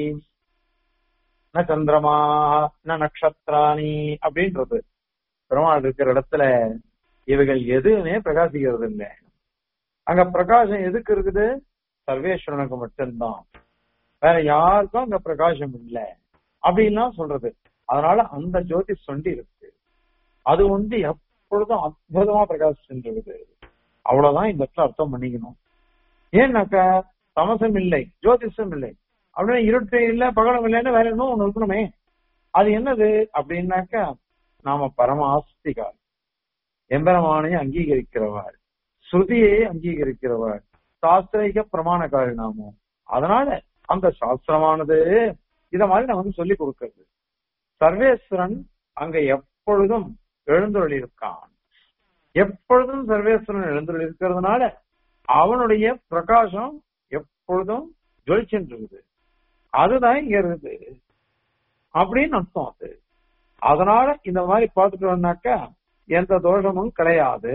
ந சந்திரமா ந நக்ஷத்ராணி அப்படின்றது பெருமாள் இருக்கிற இடத்துல இவைகள் எதுவுமே பிரகாசிக்கிறது இல்லை அங்க பிரகாசம் எதுக்கு இருக்குது சர்வேஸ்வரனுக்கு மட்டும்தான் வேற யாருக்கும் அங்க பிரகாசம் இல்லை அப்படின்லாம் சொல்றது அதனால அந்த ஜோதி சொண்டி இருக்கு அது வந்து எப்பொழுதும் அற்புதமா பிரகாசிச்சுருக்குது அவ்வளவுதான் இந்த இடத்துல அர்த்தம் பண்ணிக்கணும் ஏன்னாக்கா தமசம் இல்லை ஜோதிஷம் இல்லை அப்படின்னா இருட்டு இல்ல பகலம் இல்லைன்னு வேற இன்னும் ஒண்ணு இருக்கணுமே அது என்னது அப்படின்னாக்கா நாம பரம ஆஸ்திகார் எம்பெருமானை அங்கீகரிக்கிறவர் ஸ்ருதியை அங்கீகரிக்கிறவர் சாஸ்திரிக பிரமாணக்காரி நாமம் அதனால அந்த சாஸ்திரமானது இத மாதிரி நமக்கு சொல்லி கொடுக்கிறது சர்வேஸ்வரன் அங்க எப்பொழுதும் எழுந்தருள் இருக்கான் எப்பொழுதும் சர்வேஸ்வரன் எழுந்தருள் இருக்கிறதுனால அவனுடைய பிரகாசம் எப்பொழுதும் ஜொலிச்சுட்டு இருக்குது அதுதான் இங்க இருக்குது அப்படின்னு அர்த்தம் அது அதனால இந்த மாதிரி பார்த்துட்டோம்னாக்கா எந்த தோஷமும் கிடையாது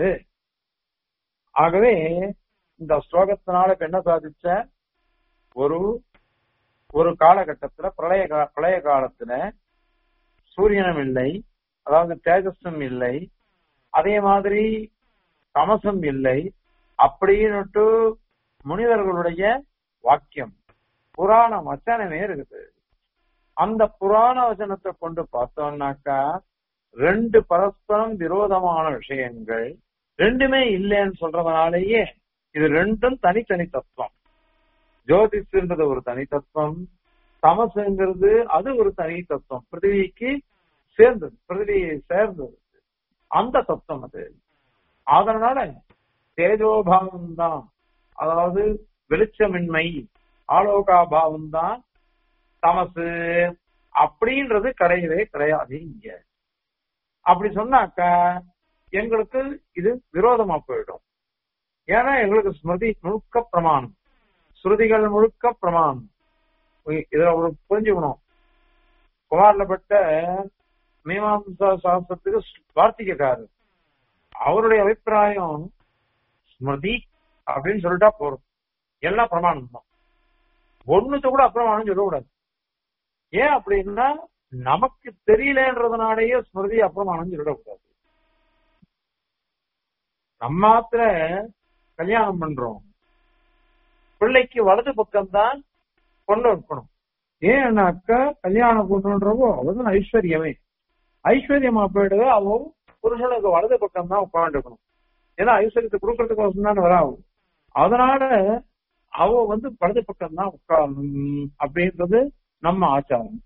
ஆகவே இந்த ஸ்லோகத்தினால இப்ப என்ன சாதிச்ச ஒரு ஒரு காலகட்டத்துல பிரளய கா- பிரளய காலத்துல சூரியனும் இல்லை அதாவது தேஜஸும் இல்லை அதே மாதிரி தமசும் இல்லை அப்படின்னுட்டு முனிவர்களுடைய வாக்கியம் புராண வச்சனமே இருக்குது அந்த புராண வச்சனத்தை கொண்டு பார்த்தோம்னாக்கா ரெண்டு பரஸ்பரம் விரோதமான விஷயங்கள் ரெண்டுமே இல்லைன்னு சொல்றதுனாலேயே இது ரெண்டும் தனித்தனி தத்துவம் ஜோதிஷன்றது ஒரு தனி தத்துவம் தமசுங்கிறது அது ஒரு தனி தத்துவம் பிருத்திவிக்கு சேர்ந்தது பிருத்திவியை சேர்ந்தது அந்த தத்துவம் அது அதனால தேஜோபாவம் தான் அதாவது வெளிச்சமின்மை ஆலோகாபாவம் தான் தமசு அப்படின்றது கிடையவே கிடையாது இங்க அப்படி சொன்னாக்கா எங்களுக்கு இது விரோதமா போயிடும் ஏன்னா எங்களுக்கு ஸ்மிருதி முழுக்க பிரமாணம் ஸ்ருதிகள் முழுக்க பிரமாணம் இ- இதுல ஒரு புரிஞ்சுக்கணும் குமாரிலப்பட்ட மீமாம்சா சாஸ்திரத்துக்கு வார்த்திகக்காரர் அவருடைய அபிப்பிராயம் ஸ்மிருதி அப்படின்னு சொல்லிட்டா போறோம் எல்லாம் பிரமாணம் தான் ஒண்ணுத்த கூட அப்பிரமாணம் சொல்லக்கூடாது ஏன் அப்படின்னா நமக்கு தெரியலன்றதுனாலேயே ஸ்மிருதி அப்பிரமாணம் சொல்லிடக்கூடாது நம்ம மாத்திர கல்யாணம் பண்றோம் பிள்ளைக்கு வலது பக்கம்தான் பொண்ணு வைக்கணும் ஏன்னாக்கா கல்யாண பொண்ணுன்றவோ அவதான் ஐஸ்வர்யமே ஐஸ்வர்யமா போயிடுது அவ புருஷனுக்கு வலது பக்கம் தான் உட்காந்துக்கணும் ஏன்னா ஐஸ்வர்யத்தை கொடுக்கறதுக்கு தானே வரா அவ. அதனால அவ வந்து வலது பக்கம் தான் உட்காரணும் அப்படின்றது நம்ம ஆச்சாரம்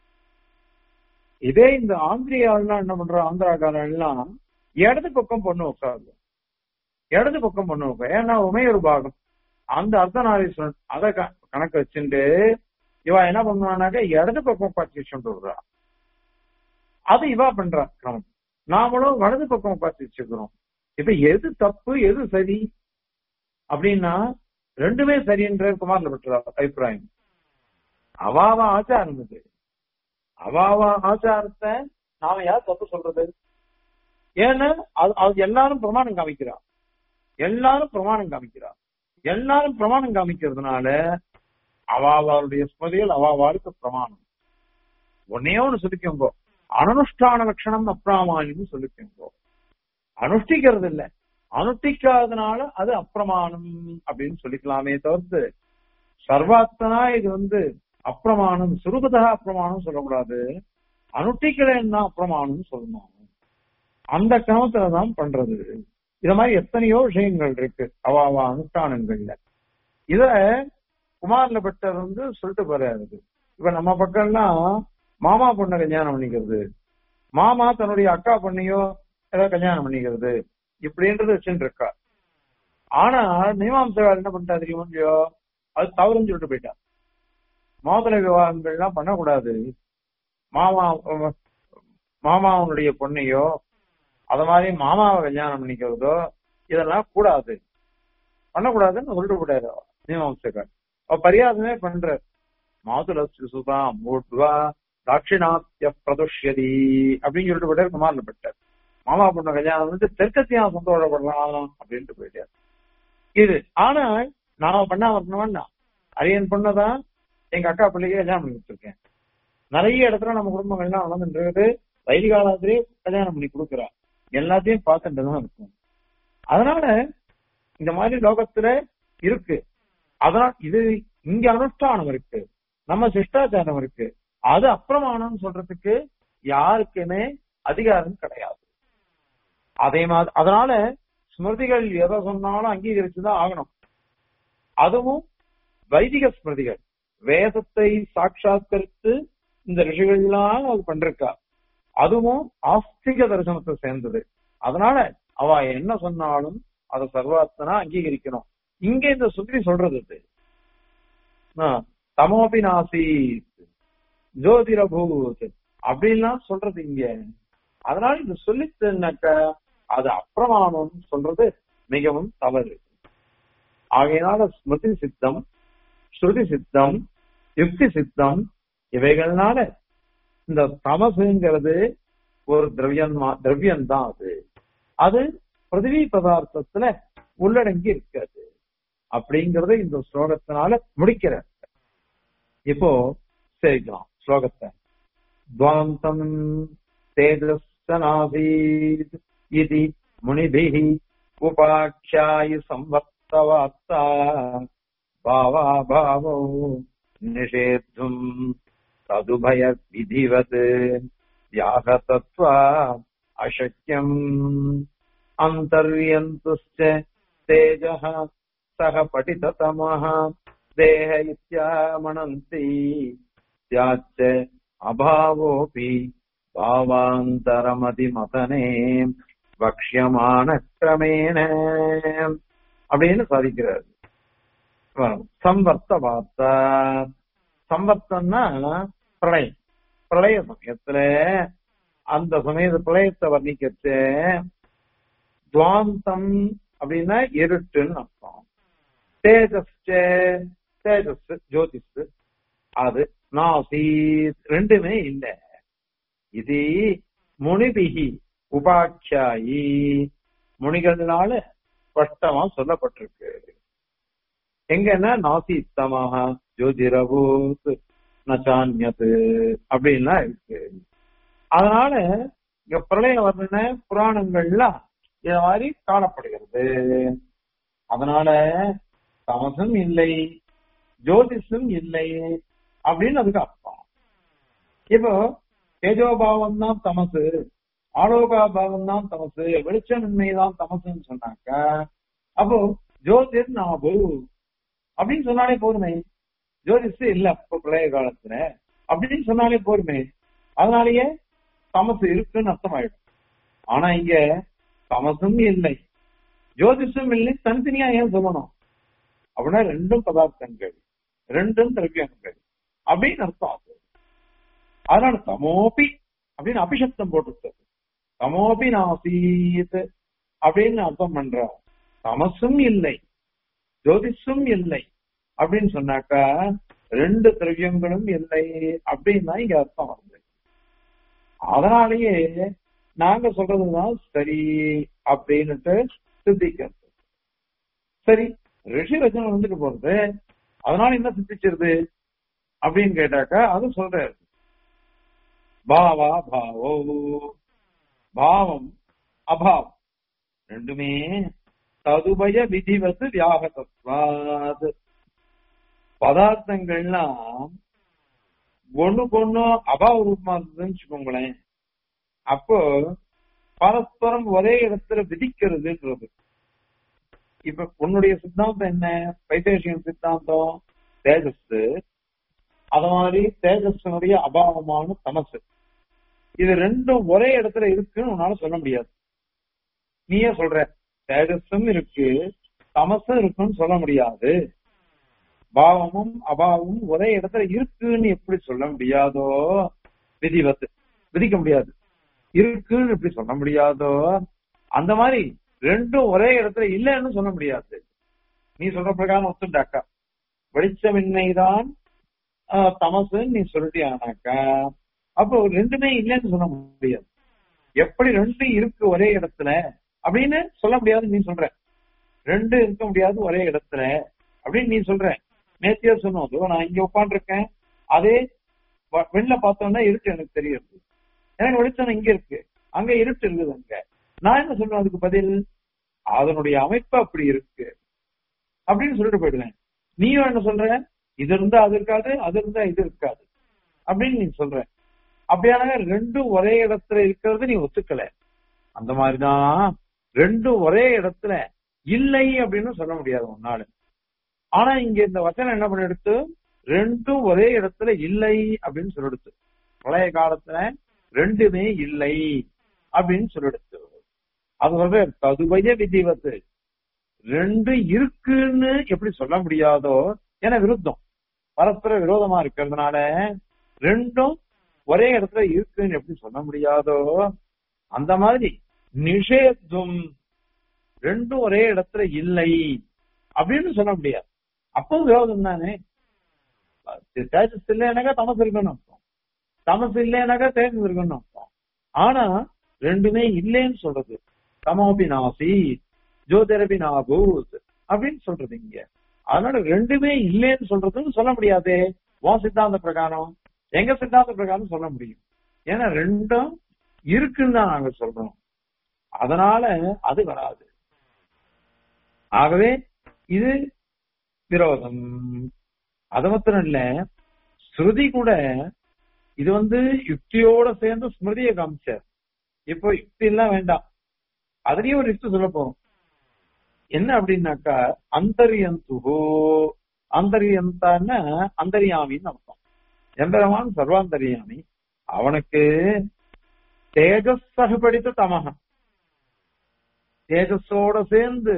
இதே இந்த ஆந்திரியாலாம் என்ன பண்ற ஆந்திராக்காரெல்லாம் இடது பக்கம் பொண்ணு உட்காருது இடது பக்கம் பொண்ணு உட்காரு ஏன்னா உமையொரு பாகம் அந்த அர்த்தநாரீஸ்வரன் அதை க- கணக்கு வச்சுட்டு இவ என்ன பண்ணுவானாக்க இடது பக்கம் உட்காந்து வச்சுட்டு விடுறா அது இவா பண்றா கிரமம் நாமளும் வலது பக்கம் உட்காந்து வச்சுக்கிறோம் இப்ப எது தப்பு எது சரி அப்படின்னா ரெண்டுமே சரின்ற குமார்ல பெற்ற அபிப்பிராயம் அவாவ ஆச்சாரம் இது அவாவ ஆச்சாரத்தை நாம யார் தப்பு சொல்றது ஏன்னா அது அது எல்லாரும் பிரமாணம் காமிக்கிறா எல்லாரும் பிரமாணம் காமிக்கிறா எல்லாரும் பிரமாணம் காமிக்கிறதுனால அவாவாளுடைய ஸ்மதிகள் அவாவாளுக்கு பிரமாணம் ஒன்னே ஒண்ணு சொல்லிக்கோங்கோ அனனுஷ்டான லட்சணம் அப்பிராமானியம் சொல்லிக்கோங்கோ அனுஷ்டிக்கிறது இல்ல அனுஷ்டிக்காதனால அது அப்பிரமாணம் அப்படின்னு சொல்லிக்கலாமே தவிர்த்து சர்வாத்தனா இது வந்து அப்பிரமாணம் சுருபதா அப்பிரமாணம் சொல்லக்கூடாது அனுஷ்டிக்கலைன்னா அப்பிரமாணம் சொல்லணும் அந்த கிரமத்துல தான் பண்றது இது மாதிரி எத்தனையோ விஷயங்கள் இருக்கு அவ அவ அனுஷ்டானங்கள்ல இத குமார்ல பட்டர் வந்து சொல்லிட்டு போறாரு இப்ப நம்ம பக்கம்லாம் மாமா பொண்ணை கல்யாணம் பண்ணிக்கிறது மாமா தன்னுடைய அக்கா பொண்ணையோ ஏதாவது கல்யாணம் பண்ணிக்கிறது இப்படின்றது வச்சுட்டு இருக்கா ஆனா மீமாம்சகார் என்ன பண்ணிட்டா தெரியுமா இல்லையோ அது தவறுன்னு சொல்லிட்டு போயிட்டா மோதல விவாகங்கள்லாம் பண்ணக்கூடாது மாமா மாமாவனுடைய பொண்ணையோ அத மாதிரி மாமாவை கல்யாணம் பண்ணிக்கிறதோ இதெல்லாம் கூடாது பண்ணக்கூடாதுன்னு சொல்லிட்டு போட்டாரு மீமாம்சகர் அவ பரியாதமே பண்ற மாதுல சுதாம் மூட்வா தாட்சிணாத்திய பிரதுஷ்யதி அப்படின்னு சொல்லிட்டு போட்டாரு குமாரில் பட்டார் மாமா பொண்ணு கல்யாணம் வந்து தெற்கத்தையும் சந்தோஷப்படலாம் அப்படின்ட்டு போயிட்டார் இது ஆனா நான் பண்ணாம இருக்கணும்னா அரியன் பொண்ணதான் எங்க அக்கா பிள்ளைக்கு கல்யாணம் பண்ணி வச்சிருக்கேன் நிறைய இடத்துல நம்ம குடும்பங்கள்லாம் வளர்ந்துன்றது வயது காலத்திலேயே கல்யாணம் பண்ணி கொடுக்குறா எல்லாத்தையும் பார்த்துட்டு தான் இருக்கும் அதனால இந்த மாதிரி லோகத்துல இருக்கு அதனால இது இங்க அனுஷ்டானம் இருக்கு நம்ம சிஷ்டாச்சாரம் இருக்கு அது அப்பிரமாணம் சொல்றதுக்கு யாருக்குமே அதிகாரம் கிடையாது அதே மாதிரி அதனால ஸ்மிருதிகள் எதை சொன்னாலும் அங்கீகரிச்சுதான் ஆகணும் அதுவும் வைதிக ஸ்மிருதிகள் வேதத்தை சாட்சாத்கரித்து இந்த ரிஷிகள் எல்லாம் அது பண்றா அதுவும் ஆஸ்திக தரிசனத்தை சேர்ந்தது அதனால அவ என்ன சொன்னாலும் அதை சர்வாத்தனா அங்கீகரிக்கணும் இங்க இந்த சுத்தி சொல்றது இது ஆ, தமோபி நாசி ஜோதிரபூத் அப்படின்லாம் சொல்றது இங்க அதனால இது சொல்லிச்சுனாக்க அது அப்பிரமாணம் சொல்றது மிகவும் தவறு ஆகையினால ஸ்மிருதி சித்தம் ஸ்ருதி சித்தம் யுக்தி சித்தம் இவைகள்னால இந்த தமசுங்கிறது ஒரு திரவியம் திரவியம் தான் அது அது பிருத்திவி பதார்த்தத்துல உள்ளடங்கி இருக்காது அப்படிங்கறத இந்த ஸ்லோகத்தினால முடிக்கிறார் இப்போ சரிக்கலாம் ஸ்லோகத்தை துவாந்தம் தேஜஸ்தனாசீத் இது முனிபிஹி உபாட்சாயி சம்வர்த்தவார்த்தா பாவா பாவோ நிஷேத்தும் ததுபய விதிவத் வியாகதத்வா அசக்கியம் அந்தர்யந்துश्च तेजः सः पठिततमः देह इत्यामणन्ति स्याच्च अभावोऽपि भावान्तरमतिमतने வக்ஷியமான கிரமேண அப்படின்னு சாதிக்கிறார் சம்பர்த்த வார்த்தா சம்பர்த்தம்னா பிரளயம் பிரளய சமயத்துல அந்த சமயத்து பிரளயத்தை வர்ணிக்கச்சு துவாந்தம் அப்படின்னா இருட்டுன்னு அர்த்தம் தேஜஸ் தேஜஸ் ஜோதிஷ் அது நாசி ரெண்டுமே இல்ல இது முனிபிகி உபாட்சாயி முனிகள்னால ஸ்பஷ்டமா சொல்லப்பட்டிருக்கு எங்கன்னா நாசித்தமாக ஜோதிரபூத் நச்சான்யது அப்படின்லாம் இருக்கு அதனால இங்க பிரளய வர்ணன புராணங்கள்லாம் இத மாதிரி காணப்படுகிறது அதனால தமசும் இல்லை ஜோதிஷும் இல்லை அப்படின்னு அதுக்கு அர்த்தம் இப்போ தேஜோபாவம் தான் தமசு ஆலோகா பாவம் தான் தமசு வெளிச்சமின்மை தான் தமசுன்னு சொன்னாக்க அப்போ ஜோதிர் நாபு அப்படின்னு சொன்னாலே போதுமே ஜோதிஷ் இல்ல அப்ப பிரளய காலத்துல அப்படின்னு சொன்னாலே போதுமே அதனாலயே தமசு இருக்குன்னு அர்த்தமாயிடும் ஆனா இங்க தமசும் இல்லை ஜோதிஷம் இல்லை தனித்தனியா ஏன் சொல்லணும் அப்படின்னா ரெண்டும் பதார்த்தங்கள் ரெண்டும் திரவியங்கள் அப்படின்னு அர்த்தம் ஆகுது அதனால தமோபி அப்படின்னு அபிஷப்தம் போட்டு தமோபி நாசீத் அப்படின்னு அர்த்தம் பண்ற தமசும் இல்லை ஜோதிஷும் இல்லை அப்படின்னு சொன்னாக்கா ரெண்டு திரவியங்களும் இல்லை அப்படின்னா இங்க அர்த்தம் வருது அதனாலேயே நாங்க சொல்றதுதான் சரி அப்படின்னுட்டு சித்திக்கிறது சரி ரிஷி ரச்சனை வந்துட்டு போறது அதனால என்ன சித்திச்சிருது அப்படின்னு கேட்டாக்கா அது சொல்றாரு பாவா பாவோ பாவம் அபாவம் ரெண்டுமே ததுபய விதிவத்து வியாகதத்வாத் பதார்த்தங்கள்லாம் ஒண்ணுக்கு ஒண்ணு அபாவ ரூபமா இருந்ததுன்னு வச்சுக்கோங்களேன் அப்போ பரஸ்பரம் ஒரே இடத்துல விதிக்கிறதுன்றது இப்ப உன்னுடைய சித்தாந்தம் என்ன வைத்தேஷியன் சித்தாந்தம் தேஜஸ் அத மாதிரி தேஜஸ்னுடைய அபாவமான தமசு இது ரெண்டும் ஒரே இடத்துல இருக்குன்னு உன்னால சொல்ல முடியாது நீயே சொல்ற தேஜஸும் இருக்கு தமசும் இருக்குன்னு சொல்ல முடியாது பாவமும் அபாவமும் ஒரே இடத்துல இருக்குன்னு எப்படி சொல்ல முடியாதோ விதிவத்து விதிக்க முடியாது இருக்குன்னு எப்படி சொல்ல முடியாதோ அந்த மாதிரி ரெண்டும் ஒரே இடத்துல இல்லைன்னு சொல்ல முடியாது நீ சொல்ற பிரகாரம் ஒத்துண்டாக்கா வெளிச்சமின்மைதான் தமசுன்னு நீ சொல்லிட்டியானாக்கா அப்போ ரெண்டுமே இல்லைன்னு சொல்ல முடியாது எப்படி ரெண்டு இருக்கு ஒரே இடத்துல அப்படின்னு சொல்ல முடியாது நீ சொல்ற ரெண்டு இருக்க முடியாது ஒரே இடத்துல அப்படின்னு நீ சொல்ற நேத்தியா சொன்னோம் நான் இங்க உட்காந்துருக்கேன் அதே வெளில பார்த்தோம்னா இருட்டு எனக்கு தெரியுது எனக்கு வெளிச்சம் இங்க இருக்கு அங்க இருட்டு இருக்குது அங்க நான் என்ன சொல்றேன் அதுக்கு பதில் அதனுடைய அமைப்பு அப்படி இருக்கு அப்படின்னு சொல்லிட்டு போயிடுவேன் நீயும் என்ன சொல்ற இது இருந்தா அது இருக்காது அது இருந்தா இது இருக்காது அப்படின்னு நீ சொல்ற அப்படியான ரெண்டும் ஒரே இடத்துல இருக்கிறது நீ ஒத்துக்கல அந்த மாதிரிதான் ரெண்டும் ஒரே இடத்துல இல்லை அப்படின்னு சொல்ல முடியாது உன்னால ஆனா இங்க இந்த வசனம் என்ன பண்ணிடுத்து ரெண்டும் ஒரே இடத்துல இல்லை அப்படின்னு சொல்லிடுத்து பழைய காலத்துல ரெண்டுமே இல்லை அப்படின்னு சொல்லிடுத்து அது வந்து ததுவய விதிவத்து ரெண்டு இருக்குன்னு எப்படி சொல்ல முடியாதோ என விருத்தம் பரஸ்பர விரோதமா இருக்கிறதுனால ரெண்டும் ஒரே இடத்துல இருக்குன்னு எப்படி சொல்ல முடியாதோ அந்த மாதிரி நிஷேத்துவம் ரெண்டும் ஒரே இடத்துல இல்லை அப்படின்னு சொல்ல முடியாது அப்போ விரோதம் தானே தேஜஸ் இல்லைனாக்கா தமசு இருக்கணும் அர்த்தம் தமசு இல்லைனாக்கா தேஜஸ் இருக்கணும் அர்த்தம் ஆனா ரெண்டுமே இல்லைன்னு சொல்றது தமோபி நாசி ஜோதிரபி நாபூத் அப்படின்னு சொல்றது இங்க அதனால ரெண்டுமே இல்லைன்னு சொல்றதுன்னு சொல்ல முடியாதே உன் சித்தாந்த பிரகாரம் எங்க சித்தாந்த பிரகாரம் சொல்ல முடியும் ஏன்னா ரெண்டும் இருக்குன்னு தான் நாங்க சொல்றோம் அதனால அது வராது ஆகவே இது விரோதம் அது மாத்திரம் இல்ல ஸ்ருதி கூட இது வந்து யுக்தியோட சேர்ந்து ஸ்மிருதியை காமிச்சார் இப்போ யுக்தி எல்லாம் வேண்டாம் அதுலயும் ஒரு யுக்தி சொல்ல போறோம் என்ன அப்படின்னாக்கா அந்தரியந்துகோ அந்தரியந்தான அந்தரியாமின்னு அர்த்தம் எம்பெருமான் சர்வாந்தரியாமி அவனுக்கு தேஜஸ் சகபடித்த தமகம் தேஜஸோட சேர்ந்து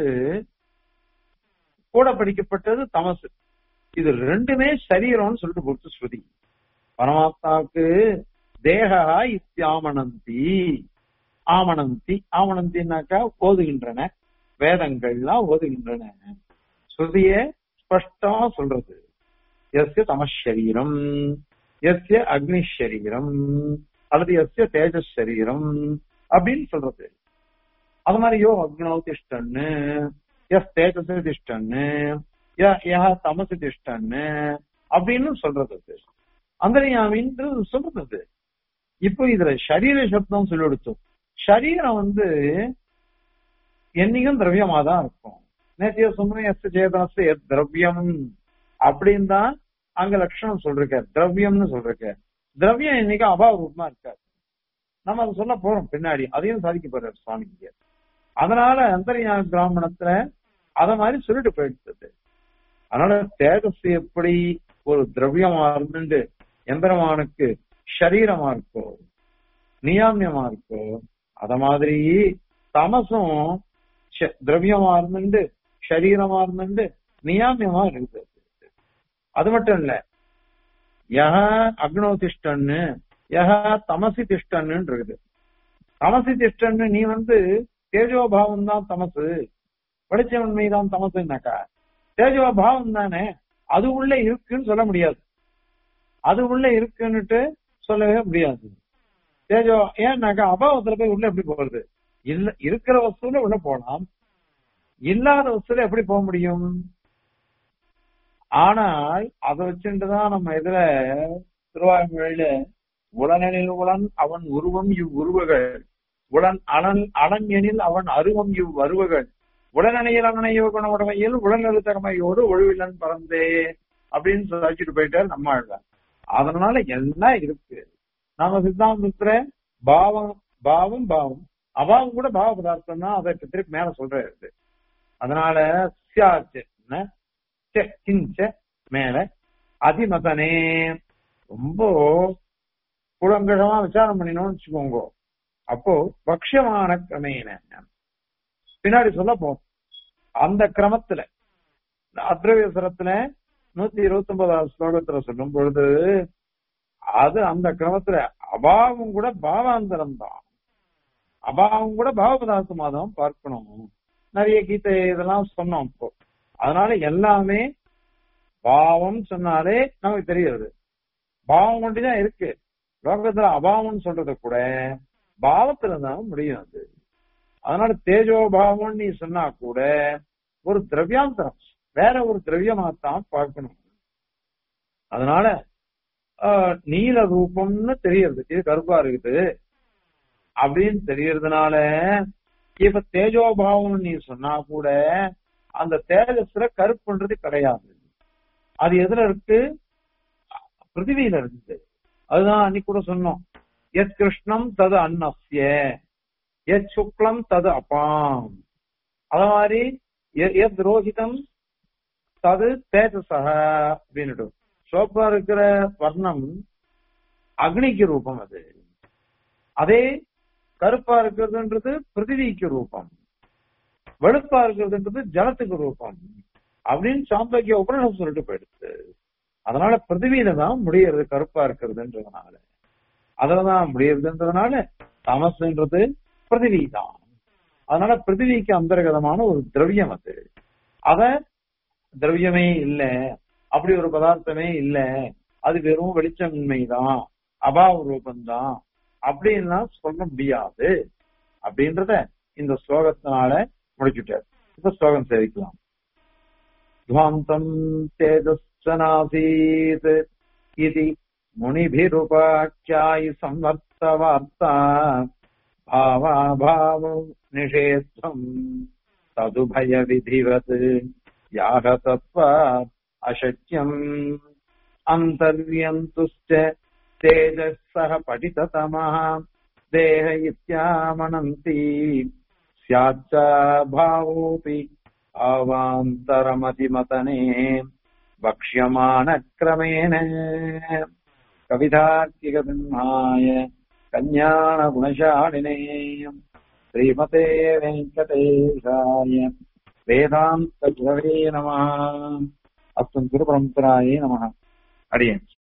கூட படிக்கப்பட்டது தமசு இது ரெண்டுமே சரீரம்னு சொல்லிட்டு கொடுத்து ஸ்ருதி பரமாத்மாவுக்கு தேகா இத்தியாமனந்தி ஆமணந்தி ஆமணந்தினாக்கா ஓதுகின்றன வேதங்கள்லாம் ஓதுகின்றன ஸ்ருதிய ஸ்பஷ்டமா சொல்றது எஸ்ய தமசரீரம் எஸ்ய அக்னி சரீரம் அல்லது எஸ்ய தேஜஸ் சரீரம் அப்படின்னு சொல்றது அது மாதிரி யோ அக்னோ திஷ்டன்னு எஸ் தேஜஸ் திஷ்டன்னு யா தமசு திஷ்டன்னு அப்படின்னு சொல்றது அது அந்தரியாமின்னு சொல்றது அது இப்போ இதுல சரீர சப்தம் சொல்லி கொடுத்தோம் சரீரம் வந்து என்னைக்கும் திரவியமா தான் இருக்கும் நேத்திய சொன்ன எஸ் சேதனஸ் எத் திரவியம் அப்படின்னு தான் அங்க லட்சணம் சொல்றீங்க திரவியம்னு சொல்றீங்க திரவியம் இன்னைக்கு அபாவ ரூபமா இருக்காது நம்ம அதை சொல்ல போறோம் பின்னாடி அதையும் சாதிக்க போறாரு சுவாமிக்கு அதனால அந்தரியான பிராமணத்துல அத மாதிரி சொல்லிட்டு போயிடுச்சு அதனால தேஜஸ் எப்படி ஒரு திரவியமா இருந்து எந்திரமானுக்கு சரீரமா இருக்கோ நியாமியமா இருக்கோ அத மாதிரி தமசும் ச- திரவியமா இருந்து சரீரமா இருந்து நியாமியமா இருக்குது அது மட்டும் இல்ல யஹ அக்னோ திஷ்டன்னு யஹ தமசி திஷ்டன்னு இருக்குது தமசி திஷ்டன்னு நீ வந்து தேஜோபாவம் தான் தமசு வெளிச்சவன்மை தான் தமசுன்னாக்கா தேஜோபாவம் தானே அது உள்ள இருக்குன்னு சொல்ல முடியாது அது உள்ள இருக்குன்னுட்டு சொல்லவே முடியாது தேஜோ ஏன்னாக்கா அபாவத்துல போய் உள்ள எப்படி போறது இல்ல இருக்கிற வஸ்துல உள்ள போலாம் இல்லாத வஸ்துல எப்படி போக முடியும் ஆனால் அதை வச்சுட்டுதான் நம்ம இதுல திருவாய்மொழியில உளனெனில் உளன் அவன் உருவம் இவ் உருவகள் உளன் அனல் அனன் எனில் அவன் அருவம் இவ் வருவகள் உடனணையில் அணையோ குணமுடைமையில் உடல்நல திறமையோடு ஒழுவில்லன் பறந்தே அப்படின்னு சொல்லிட்டு போயிட்டார் நம்ம ஆழ்வார் அதனால எல்லாம் இருக்கு நாம சித்தாந்தத்துல பாவம் பாவம் பாவம் அபாவம் கூட பாவ பதார்த்தம் தான் அதை திருப்பி மேல சொல்றது அதனால சியாச்சு என்ன? சே, கிஞ்ச மேல அதிமதனே ரொம்ப குளங்கழமா விசாரம் பண்ணினோம்னு வச்சுக்கோங்க அப்போ பக்ஷமான கிரமேன பின்னாடி சொல்ல போம் அந்த கிரமத்துல அத்ரவியசரத்துல நூத்தி இருபத்தி ஒன்பதாவது ஸ்லோகத்துல சொல்லும் பொழுது அது அந்த கிரமத்துல அபாவம் கூட பாவாந்தரம் தான் அபாவம் கூட பாவ பதார்த்தமா தான் பார்க்கணும் நிறைய கீதை இதெல்லாம் சொன்னோம் இப்போ அதனால எல்லாமே பாவம் சொன்னாலே நமக்கு தெரியுது பாவம் ஒண்டிதான் இருக்கு லோகத்துல அபாவம் சொல்றது கூட பாவத்துல தான் முடியும் அது அதனால தேஜோபாவம் நீ சொன்னா கூட ஒரு திரவியாந்தரம் வேற ஒரு திரவியமாத்தான் பார்க்கணும் அதனால ஆஹ், நீல ரூபம்னு தெரியுது இது கருப்பா இருக்குது அப்படின்னு தெரியறதுனால இப்ப தேஜோபாவம் நீ சொன்னா கூட அந்த தேஜஸ்ல கருப்புன்றது கிடையாது அது எதுல இருக்கு பிருத்திவியில இருக்குது அதுதான் அன்னைக்கு கூட சொன்னோம் எத் கிருஷ்ணம் தது அன்னஸ்ய எத் சுக்லம் தது அபாம் அத மாதிரி எ- எத் ரோஹிதம் தது தேஜசக அப்படின்னுட்டு சோப்பா இருக்கிற வர்ணம் அக்னிக்கு ரூபம் அது அதே கருப்பா இருக்கிறதுன்றது பிருத்திவிக்கு ரூபம் வெளுப்பா இருக்கிறதுன்றது ஜலத்துக்கு ரூபம் அப்படின்னு சாம்பக்கிய உபநிஷம் சொல்லிட்டு போயிடுச்சு அதனால பிருத்திவியில தான் முடியறது கருப்பா இருக்கிறதுன்றதுனால அதுலதான் முடியறதுன்றதுனால தமசுன்றது பிருத்திவி தான் அதனால பிருத்திவிக்கு அந்தர்கதமான ஒரு திரவியம் அது அத திரவியமே இல்ல அப்படி ஒரு பதார்த்தமே இல்ல அது வெறும் வெளிச்சமின்மைதான் அபாவ ரூபம்தான் அப்படின்லாம் சொல்ல முடியாது அப்படின்றத இந்த ஸ்லோகத்தினால முடிச்சுட்டார் இப்ப ஸ்லோகம் சேவிக்கலாம் துவாந்தம் தேஜஸ்வனாசீத் இது முனிபிருபாக்கியாயி சம்வர்த்தவார்த்தா भावाभावं निषेद्धम् तदुभयविधिवत् याह तत्त्वात् अशक्यम् अन्तर्यन्तुश्च तेजः सह पठिततमः देह इत्यामनन्ति स्याच्च भावोऽपि अवान्तरमतिमतने वक्ष्यमाणक्रमेण कवितार्किकसिंहाय कल्याणगुणशालिने श्रीमते वेङ्कटेशाय वेदान्तगुरवे नमः अस्मन् गुरुपरम्परायै नमः अडियन्